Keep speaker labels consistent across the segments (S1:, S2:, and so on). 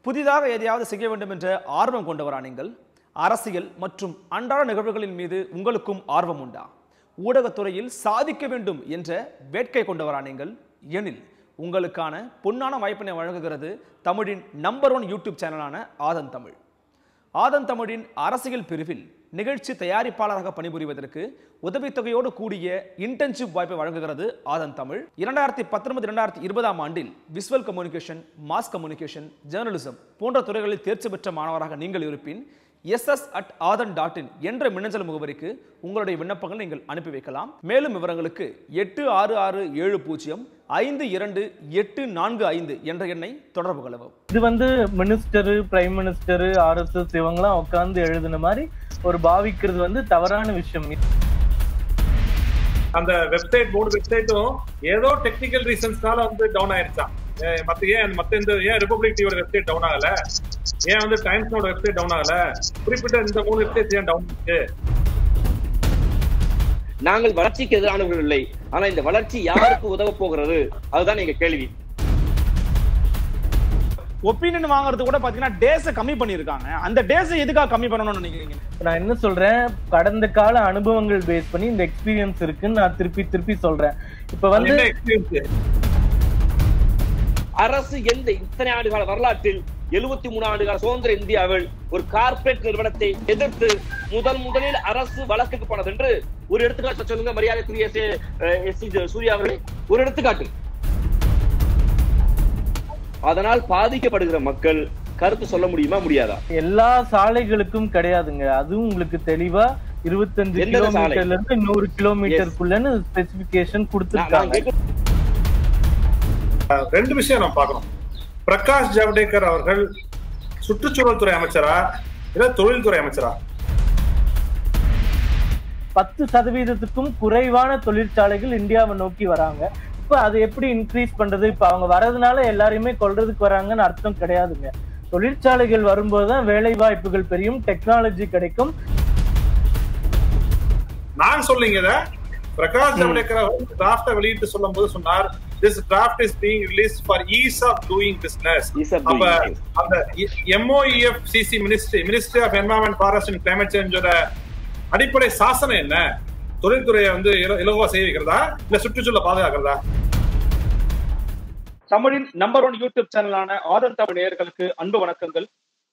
S1: புதிதாக எதையாவது செய்ய வேண்டும் என்ற ஆர்வம் கொண்டவரா நீங்கள் அரசியல் மற்றும் அன்றாட நிகழ்வுகளின் மீது உங்களுக்கும் ஆர்வம் உண்டா ஊடகத்துறையில் சாதிக்க வேண்டும் என்ற வேட்கை கொண்டவரா நீங்கள் எனில் உங்களுக்கான பொன்னான வாய்ப்பினை வழங்குகிறது தமிழின் நம்பர் ஒன் யூடியூப் சேனலான ஆதன் தமிழ் ஆதன் தமிழின் அரசியல் பிரிவில் நிகழ்ச்சி தயாரிப்பாளராக பணிபுரிவதற்கு உதவித்தொகையோடு கூடிய இன்டர்ன்ஷிப் வாய்ப்பை வழங்குகிறது ஆதன் தமிழ் இரண்டாயிரத்தி பத்தொன்பது இரண்டாயிரத்தி இருபதாம் ஆண்டில் visual communication mass communication journalism போன்ற துறைகளில் தேர்ச்சி பெற்ற மாணவராக நீங்கள் இருப்பின் SS at Aadhan dot in என்ற மின்னஞ்சல் முகவரிக்கு உங்களுடைய விண்ணப்பங்கள் நீங்கள் அனுப்பி வைக்கலாம் மேலும் விவரங்களுக்கு எட்டு ஆறு ஆறு ஏழு பூஜ்ஜியம் ஐந்து இரண்டு எட்டு நான்கு ஐந்து என்ற எண்ணை தொடர்பு கொள்ளவும்
S2: இது வந்து மினிஸ்டரு பிரைம் மினிஸ்டரு ஆர்எஸ்எஸ் இவங்கெல்லாம் உட்கார்ந்து எழுதின மாதிரி ஒரு பாவிக்கிறது வந்து தவறான விஷயம்
S3: அந்த வெப்சைட் மூணு வெப்சைட்டும் ஏதோ டெக்னிக்கல் ரீசன்ஸ்னால வந்து டவுன் ஆயிருச்சான் ஏ- மத்த ஏன் மத்த இந்த ஏன் ரிபப்ளிக் டிவியோட வெப்சைட் டவுன் ஆகல ஏன் வந்து டைம்ஸோட வெப்சைட் டவுன் ஆகல குறிப்பிட்ட இந்த மூணு வெப்சைட் ஏன் டவுன் இருக்கு
S4: நாங்கள் வளர்ச்சிக்கு எதிரானவர்கள் இல்லை ஆனா இந்த வளர்ச்சி யாருக்கு உதவ போகிறது அதுதான் எங்க கேள்வி
S1: ஒப்பீனியன் வாங்குறது கூட பாத்தீங்கன்னா டேஸை கம்மி பண்ணியிருக்காங்க அந்த டேஸை எதுக்காக கம்மி பண்ணணும்னு நினைக்கிறீங்க
S2: இப்ப நான் என்ன சொல்றேன் கடந்த கால அனுபவங்கள் பேஸ் பண்ணி இந்த எக்ஸ்பீரியன்ஸ் இருக்குன்னு நான் திருப்பி திருப்பி சொல்றேன் இப்ப
S3: அது
S2: வந்து
S3: என்ன எக்ஸ்பீரியன்ஸ்
S4: அரசு எந்த இத்தனை ஆண்டு கால வரலாற்றில் எழுபத்தி மூணு ஆண்டு கால சுதந்திர இந்தியாவில் ஒரு கார்ப்பரேட் நிறுவனத்தை எதிர்த்து முதல் முதலில் அரசு வழக்குக்கு போனது என்று ஒரு எடுத்துக்காட்டு சொல்லுங்க மரியாதைக்குரிய எஸ் அஹ், எஸ். சி. சூர்யா அவர்களே ஒரு எடுத்துக்காட்டு அதனால் பாதிக்கப்படுகிற மக்கள் கருத்து சொல்ல முடியுமா முடியாதா
S2: எல்லா சாலைகளுக்கும் கிடையாதுங்க அதுவும் உங்களுக்கு தெளிவா இருபத்தஞ்சு
S4: எந்தெந்த சாலை?
S2: கிலோமீட்டர்ல இருந்து நூறு கிலோமீட்டருக்குள்ளன்னு ஸ்பெசிபிகேஷன்
S4: நான் நான்
S2: கொடுத்துருக்காங்க
S4: கேட்க-
S3: ரெண்டு விஷயம் நம்ம பார்க்கணும் பிரகாஷ் ஜவடேகர் அவர்கள் சுற்றுச்சூழல் துறை அமைச்சரா இல்ல தொழில்துறை அமைச்சரா
S2: பத்து சதவீதத்துக்கும் குறைவான தொழிற்சாலைகள் இந்தியாவை நோக்கி வராங்க இப்ப அது எப்படி இன்க்ரீஸ் பண்றது இப்ப அவங்க வர்றதுனால எல்லாரையுமே கொல்றதுக்கு வராங்கன்னு அர்த்தம் கிடையாதுங்க தொழிற்சாலைகள் வரும்போதுதான் வேலை வாய்ப்புகள் பெரியும் டெக்னாலஜி கிடைக்கும்
S3: நான் சொல்லிங்க இத. பிரகாஷ் ஜவடேகர் அவர்கள் டிராப்ட வெளியிட்டு சொல்லும் போது சொன்னார் this draft is being release for ease of doing business
S4: Ease of
S3: அப்ப
S4: doing business.
S3: அந்த MoEF CC ministry ministry of environment forest and climate சேஞ்சோட அடிப்படை சாசனம் என்ன தொழில்துறையை வந்து இல- இலகுவா செய்ய வைக்கிறதா இல்ல சுற்றுச்சூழலை பாதுகாக்கிறதா
S1: தமிழின் நம்பர் ஒன் யூடியூப் சேனலான ஆதன் தமிழ் நேயர்களுக்கு அன்பு வணக்கங்கள்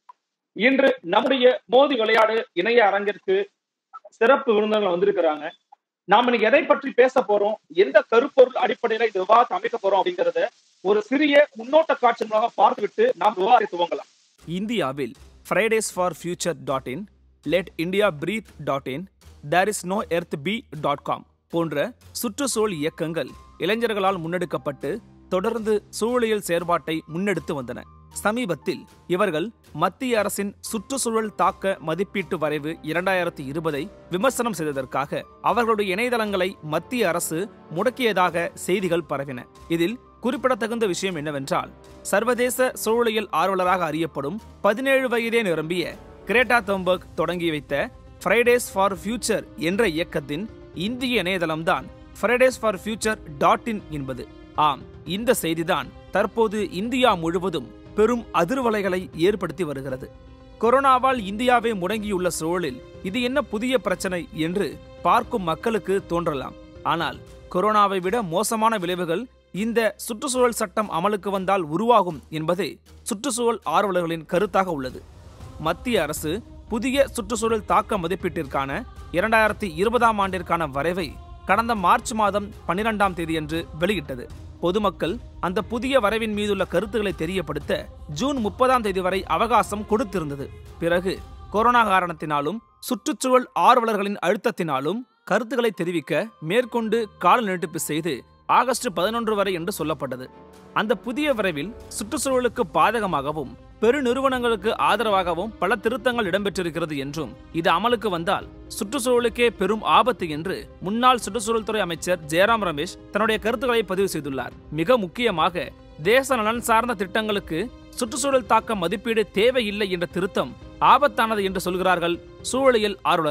S1: இன்று நம்முடைய மோதி விளையாடு இணைய அரங்கிற்கு சிறப்பு விருந்தினர்கள் வந்திருக்கிறாங்க நாம இன்னைக்கு எதை பற்றி பேச போறோம் எந்த கருப்பொருள் அடிப்படையில இந்த விவாதத்தை அமைக்க போறோம் அப்படிங்கறத ஒரு சிறிய முன்னோட்ட காட்சி மூலமாக பார்த்துவிட்டு நாம் விவாதத்தை துவங்கலாம் இந்தியாவில் Fridays for future dot in let India breathe dot in there is no earth B dot com போன்ற சுற்றுச்சூழல் இயக்கங்கள் இளைஞர்களால் முன்னெடுக்கப்பட்டு தொடர்ந்து சூழலியல் செயற்பாட்டை முன்னெடுத்து வந்தன சமீபத்தில் இவர்கள் மத்திய அரசின் சுற்றுச்சூழல் தாக்க மதிப்பீட்டு வரைவு இரண்டாயிரத்தி இருபதை விமர்சனம் செய்ததற்காக அவர்களுடைய இணையதளங்களை மத்திய அரசு முடக்கியதாக செய்திகள் பரவின இதில் குறிப்பிடத்தகுந்த விஷயம் என்னவென்றால் சர்வதேச சூழலியல் ஆர்வலராக அறியப்படும் பதினேழு வயதே நிரம்பிய கிரேட்டா தம்பர்க் தொடங்கி வைத்த ஃப்ரைடேஸ் ஃபார் ஃபியூச்சர் என்ற இயக்கத்தின் இந்திய இணையதளம்தான் Fridays for future dot in என்பது ஆம் இந்த செய்திதான் தற்போது இந்தியா முழுவதும் பெரும் அதிர்வலைகளை ஏற்படுத்தி வருகிறது கொரோனாவால் இந்தியாவே முடங்கியுள்ள சூழலில் இது என்ன புதிய பிரச்சனை என்று பார்க்கும் மக்களுக்கு தோன்றலாம் ஆனால் கொரோனாவை விட மோசமான விளைவுகள் இந்த சுற்றுச்சூழல் சட்டம் அமலுக்கு வந்தால் உருவாகும் என்பதே சுற்றுச்சூழல் ஆர்வலர்களின் கருத்தாக உள்ளது மத்திய அரசு புதிய சுற்றுச்சூழல் தாக்க மதிப்பீட்டிற்கான இரண்டாயிரத்தி இருபதாம் ஆண்டிற்கான வரைவை கடந்த மார்ச் மாதம் பன்னிரெண்டாம் தேதியன்று வெளியிட்டது பொதுமக்கள் அந்த புதிய வரைவின் மீதுள்ள கருத்துக்களை தெரியப்படுத்த ஜூன் முப்பதாம் தேதி வரை அவகாசம் கொடுத்திருந்தது பிறகு கொரோனா காரணத்தினாலும் சுற்றுச்சூழல் ஆர்வலர்களின் அழுத்தத்தினாலும் கருத்துக்களை தெரிவிக்க மேற்கொண்டு கால நீட்டிப்பு செய்து ஆகஸ்ட் பதினொன்று வரை என்று சொல்லப்பட்டது அந்த புதிய வரைவில் சுற்றுச்சூழலுக்கு பாதகமாகவும் பெருநிறுவனங்களுக்கு ஆதரவாகவும் பல திருத்தங்கள் இடம்பெற்றிருக்கிறது என்றும் இது அமலுக்கு வந்தால் சுற்றுச்சூழலுக்கே பெரும் ஆபத்து என்று முன்னாள் சுற்றுச்சூழல் துறை அமைச்சர் ஜெயராம் ரமேஷ் தன்னுடைய கருத்துக்களை பதிவு செய்துள்ளார் மிக முக்கியமாக தேச நலன் சார்ந்த திட்டங்களுக்கு சுற்றுச்சூழல் தாக்க மதிப்பீடு தேவையில்லை என்ற திருத்தம் ஆபத்தானது என்று சொல்கிறார்கள் சூழலியல் ஆர்வலர்கள்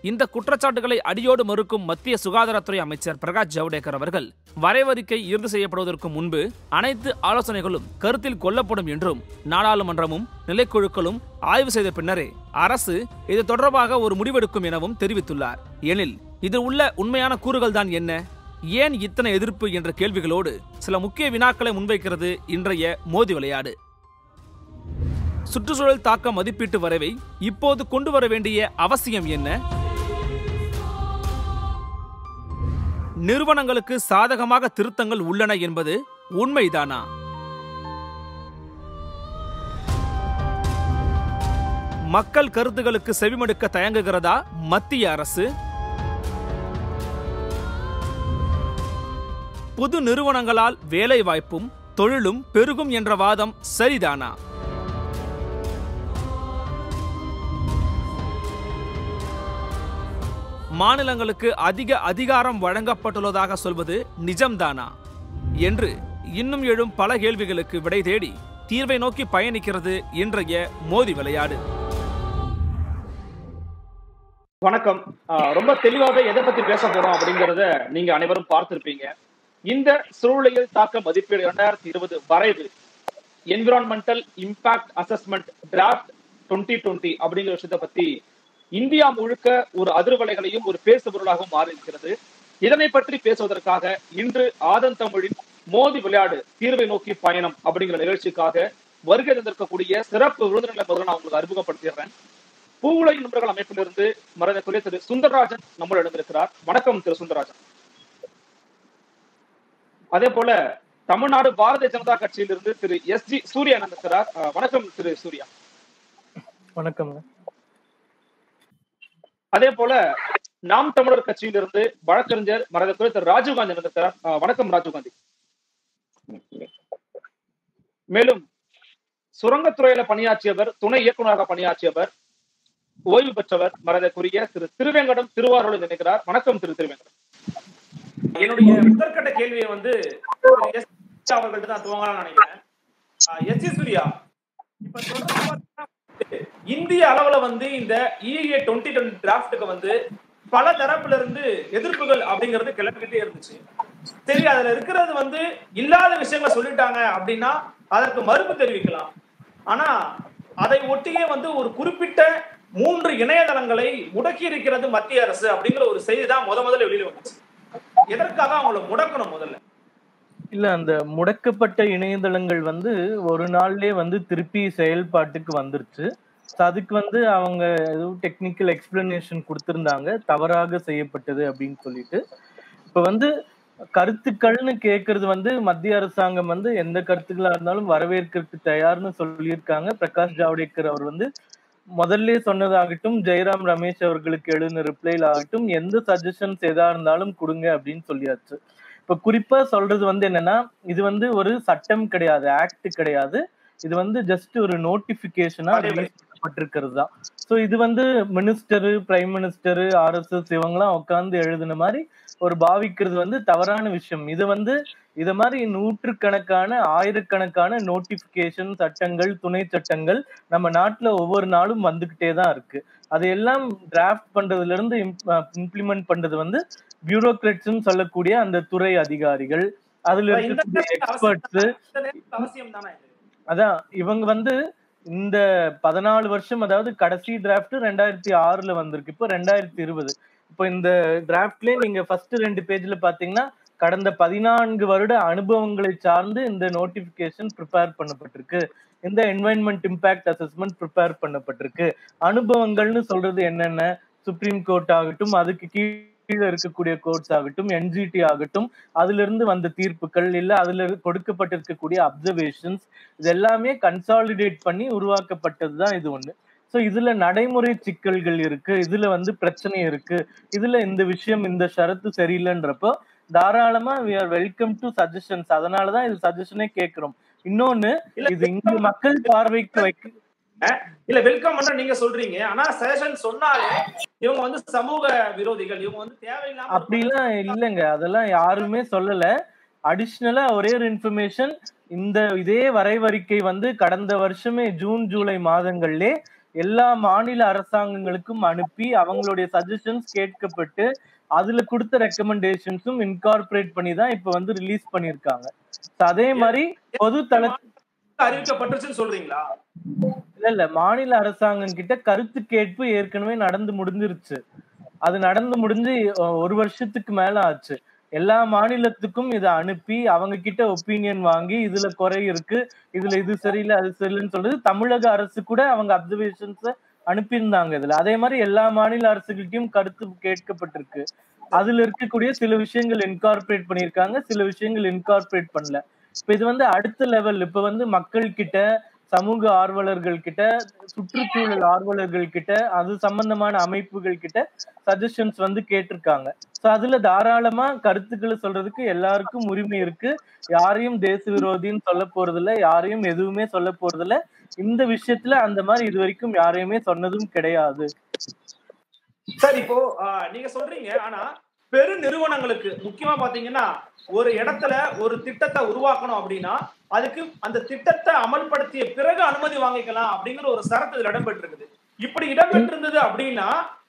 S5: இந்த குற்றச்சாட்டுகளை அடியோடு மறுக்கும் மத்திய சுகாதாரத்துறை அமைச்சர் பிரகாஷ் ஜவடேகர் அவர்கள் வரைவறிக்கை இறுதி செய்யப்படுவதற்கு முன்பு அனைத்து ஆலோசனைகளும் கருத்தில் கொள்ளப்படும் என்றும் நாடாளுமன்றமும் நிலைக்குழுக்களும் ஆய்வு செய்த பின்னரே அரசு இது தொடர்பாக ஒரு முடிவெடுக்கும் எனவும் தெரிவித்துள்ளார் எனில் இதில் உள்ள உண்மையான கூறுகள் தான் என்ன ஏன் இத்தனை எதிர்ப்பு என்ற கேள்விகளோடு சில முக்கிய வினாக்களை முன்வைக்கிறது இன்றைய மோதி விளையாடு சுற்றுச்சூழல் தாக்க மதிப்பீட்டு வரைவை இப்போது கொண்டு வர வேண்டிய அவசியம் என்ன நிறுவனங்களுக்கு சாதகமாக திருத்தங்கள் உள்ளன என்பது உண்மைதானா மக்கள் கருத்துகளுக்கு செவிமடுக்க தயங்குகிறதா மத்திய அரசு புது நிறுவனங்களால் வேலை வாய்ப்பும் தொழிலும் பெருகும் என்ற வாதம் சரிதானா மாநிலங்களுக்கு அதிக அதிகாரம் வழங்கப்பட்டுள்ளதாக சொல்வது நிஜம்தானா என்று இன்னும் எழும் பல கேள்விகளுக்கு விடை தேடி தீர்வை நோக்கி பயணிக்கிறது இன்றைய மோதி விளையாடு
S1: வணக்கம் ஆஹ் ரொம்ப தெளிவாக எதை பத்தி பேச போறோம் அப்படிங்கறத நீங்க அனைவரும் பார்த்திருப்பீங்க இந்த சூழ்நிலையில் தாக்க மதிப்பீடு இரண்டாயிரத்தி இருபது வரைவு environmental impact assessment draft twenty twenty அப்படிங்கிற விஷயத்தை பத்தி இந்தியா முழுக்க ஒரு அதிர்வலைகளையும் ஒரு பேசு பொருளாகவும் மாறி இருக்கிறது இதனை பற்றி பேசுவதற்காக இன்று ஆதன் தமிழின் மோதி விளையாடு தீர்வை நோக்கி பயணம் அப்படிங்கிற நிகழ்ச்சிக்காக வருகை தந்திருக்கக்கூடிய சிறப்பு விருந்தினர்களை முதல்ல நான் உங்களுக்கு அறிமுகப்படுத்திடுறேன் பூவுலக நண்பர்கள் அமைப்பிலிருந்து மரியாதைக்குரிய திரு சுந்தரராஜன் நம்மளிடம் இருக்கிறார் வணக்கம் திரு சுந்தரராஜன் அதே போல தமிழ்நாடு பாரதிய ஜனதா கட்சியிலிருந்து திரு எஸ் ஜி சூர்யா இருக்கிறார் அஹ் வணக்கம் திரு சூர்யா
S2: வணக்கம்ங்க
S1: அதே போல நாம் தமிழர் கட்சியிலிருந்து வழக்கறிஞர் மரியாதைக்குரிய திரு ராஜீவ்காந்தி இருக்கிறார் அஹ் வணக்கம் ராஜீவ்காந்தி மேலும் சுரங்கத்துறையில பணியாற்றியவர் துணை இயக்குநராக பணியாற்றியவர் ஓய்வு பெற்றவர் மரியாதைக்குரிய திரு திருவேங்கடம் திருவாரூரில் நினைக்கிறார் வணக்கம் திரு திருவேங்கடம் என்னுடைய முதற்கட்ட கேள்வியை வந்து திரு எஸ் அவர்கள்ட்ட தான் துவங்கலாம்னு நினைக்கிறேன் எஸ் ஜி சூர்யா இப்ப தொடர்ந்து பார்த்தீங்கன்னா இந்திய அளவுல வந்து இந்த இஏ டுவெண்ட்டி டுவெண்ட்டி டிராஃப்ட்டுக்கு வந்து பல தரப்புல இருந்து எதிர்ப்புகள் அப்படிங்கிறது கிளம்பிக்கிட்டே இருந்துச்சு சரி அதுல இருக்கிறது வந்து இல்லாத விஷயங்களை சொல்லிட்டாங்க அப்படின்னா அதற்கு மறுப்பு தெரிவிக்கலாம் ஆனா அதை ஒட்டியே வந்து ஒரு குறிப்பிட்ட மூன்று இணையதளங்களை முடக்கி இருக்கிறது மத்திய அரசு அப்படிங்கிற ஒரு செய்தி தான் முத முதல்ல வெளியில வந்துச்சு எதற்காக அவங்கள முடக்கணும் முதல்ல
S2: இல்ல அந்த முடக்கப்பட்ட இணையதளங்கள் வந்து ஒரு நாள்லயே வந்து திருப்பி செயல்பாட்டுக்கு வந்துருச்சு So அதுக்கு வந்து அவங்க ஏதோ டெக்னிக்கல் எக்ஸ்பிளனேஷன் கொடுத்திருந்தாங்க தவறாக செய்யப்பட்டது அப்படின்னு சொல்லிட்டு இப்ப வந்து கருத்துக்கள்னு கேட்கறது வந்து மத்திய அரசாங்கம் வந்து எந்த கருத்துக்களா இருந்தாலும் வரவேற்கிறதுக்கு தயார்னு சொல்லியிருக்காங்க பிரகாஷ் ஜவடேகர் அவர் வந்து முதல்ல சொன்னதாகட்டும் ஜெயராம் ரமேஷ் அவர்களுக்கு எழுதின ரிப்ளைல ஆகட்டும் எந்த சஜஷன்ஸ் எதா இருந்தாலும் கொடுங்க அப்படின்னு சொல்லியாச்சு இப்ப குறிப்பா சொல்றது வந்து என்னன்னா இது வந்து ஒரு சட்டம் கிடையாது ஆக்ட் கிடையாது இது வந்து ஜஸ்ட் ஒரு நோட்டிபிகேஷனா ரிலீஸ் பண்ணப்பட்டிருக்கிறது தான் ஸோ இது வந்து மினிஸ்டர் பிரைம் மினிஸ்டர் ஆர்எஸ்எஸ் இவங்கெல்லாம் உட்காந்து எழுதின மாதிரி ஒரு பாவிக்கிறது வந்து தவறான விஷயம் இது வந்து இத மாதிரி நூற்றுக்கணக்கான ஆயிரக்கணக்கான நோட்டிபிகேஷன் சட்டங்கள் துணை சட்டங்கள் நம்ம நாட்டுல ஒவ்வொரு நாளும் வந்துகிட்டே தான் இருக்கு அதையெல்லாம் டிராஃப்ட் பண்றதுல இருந்து இம்ப்ளிமெண்ட் பண்றது வந்து பியூரோக்ராட்ஸ் சொல்லக்கூடிய அந்த துறை அதிகாரிகள் அதுல
S1: இந்த
S2: இருக்கக்கூடிய எக்ஸ்பர்ட்ஸ்
S1: இந்த நேரத்துல அவசியம் தானே இது?
S2: அதான் இவங்க வந்து இந்த பதினாலு வருஷம் அதாவது கடைசி டிராஃப்ட் ரெண்டாயிரத்தி ஆறுல வந்திருக்கு இப்போ ரெண்டாயிரத்தி இருபது இப்போ இந்த டிராஃப்ட்லயே நீங்க ஃபர்ஸ்ட் ரெண்டு பேஜ்ல பாத்தீங்கன்னா கடந்த பதினான்கு வருட அனுபவங்களை சார்ந்து இந்த நோட்டிபிகேஷன் ப்ரிப்பேர் பண்ணப்பட்டிருக்கு இந்த என்வைரன்மெண்ட் இம்பாக்ட் அசஸ்மெண்ட் ப்ரிப்பேர் பண்ணப்பட்டிருக்கு அனுபவங்கள்னு சொல்றது என்னென்ன சுப்ரீம் கோர்ட் ஆகட்டும் அதுக்கு கீழே இருக்கக்கூடிய கோர்ட்ஸ் ஆகட்டும் என்ஜிடி ஆகட்டும் அதுல இருந்து வந்த தீர்ப்புகள் இல்ல அதுல இருந்து கொடுக்கப்பட்டிருக்கக்கூடிய அப்சர்வேஷன்ஸ் இது எல்லாமே கன்சாலிடேட் பண்ணி உருவாக்கப்பட்டது தான் இது ஒண்ணு ஸோ இதுல நடைமுறை சிக்கல்கள் இருக்கு இதுல வந்து பிரச்சனை இருக்கு இதுல இந்த விஷயம் இந்த ஷரத்து சரியில்லைன்றப்போ தாராளமா we are welcome to suggestions அதனாலதான் இது சஜஷனே கேட்கிறோம் இன்னொன்னு
S1: இல்ல,
S2: இது இங்க மக்கள் பார்வைக்கு வைக்க
S1: இல்ல வெல்கம் பண்ற நீங்க சொல்றீங்க ஆனா சேஷன் சொன்னாலே இவங்க வந்து சமூக விரோதிகள் இவங்க வந்து தேவையில்லாம ஒரு
S2: அப்படிலாம் இல்லைங்க அதெல்லாம் யாருமே சொல்லல அடிஷ்னலா ஒரே ஒரு இன்ஃபர்மேஷன் இந்த இதே வரைவறிக்கை வந்து கடந்த வருஷமே ஜூன் ஜூலை மாதங்கள்லே எல்லா மாநில அரசாங்கங்களுக்கும் அனுப்பி அவங்களுடைய சஜஷன்ஸ் கேட்கப்பட்டு அதுல கொடுத்த ரெக்கமெண்டேஷன்ஸும் இன்கார்பரேட் பண்ணி தான் இப்ப வந்து ரிலீஸ் பண்ணிருக்காங்க So அதே மாதிரி பொது தள
S1: அறிவிக்கப்பட்டுச்சுன்னு சொல்றீங்களா
S2: இல்ல இல்ல மாநில அரசாங்கம் கிட்ட கருத்து கேட்பு ஏற்கனவே நடந்து முடிஞ்சிருச்சு அது நடந்து முடிஞ்சு அஹ், ஒரு வருஷத்துக்கு மேல ஆச்சு எல்லா மாநிலத்துக்கும் இதை அனுப்பி அவங்க கிட்ட ஒப்பீனியன் வாங்கி இதுல குறை இருக்கு இதுல இது சரியில்லை அது சரியில்லைன்னு சொல்றது தமிழக அரசு கூட அவங்க அப்சர்வேஷன்ஸ் அனுப்பியிருந்தாங்க இதுல அதே மாதிரி எல்லா மாநில அரசுகிட்டையும் கருத்து கேட்கப்பட்டிருக்கு அதுல இருக்கக்கூடிய சில விஷயங்கள் இன்கார்பரேட் பண்ணியிருக்காங்க சில விஷயங்கள் இன்கார்பரேட் பண்ணல இப்ப இது வந்து அடுத்த லெவல் இப்ப வந்து மக்கள் கிட்ட சமூக ஆர்வலர்கள் கிட்ட சுற்றுச்சூழல் ஆர்வலர்கள் கிட்ட அது சம்பந்தமான அமைப்புகள் கிட்ட சஜஷன்ஸ் வந்து கேட்டிருக்காங்க சோ அதுல தாராளமா கருத்துக்களை சொல்றதுக்கு எல்லாருக்கும் உரிமை இருக்கு யாரையும் தேச விரோதின்னு சொல்ல போறதில்ல யாரையும் எதுவுமே சொல்ல போறதில்ல இந்த விஷயத்துல அந்த மாதிரி இது வரைக்கும் யாரையுமே சொன்னதும் கிடையாது
S1: சார் இப்போ ஆஹ், நீங்க சொல்றீங்க ஆனா பெரு நிறுவனங்களுக்கு முக்கியமா பாத்தீங்கன்னா ஒரு இடத்துல ஒரு திட்டத்தை உருவாக்கணும் அப்படின்னா அதுக்கு அந்த திட்டத்தை அமல்படுத்திய பிறகு அனுமதி வாங்கிக்கலாம் அப்படிங்கிற ஒரு சரத்து இதுல இடம்பெற்றிருக்குது இப்படி இடம்பெற்றிருந்தது அப்படின்னா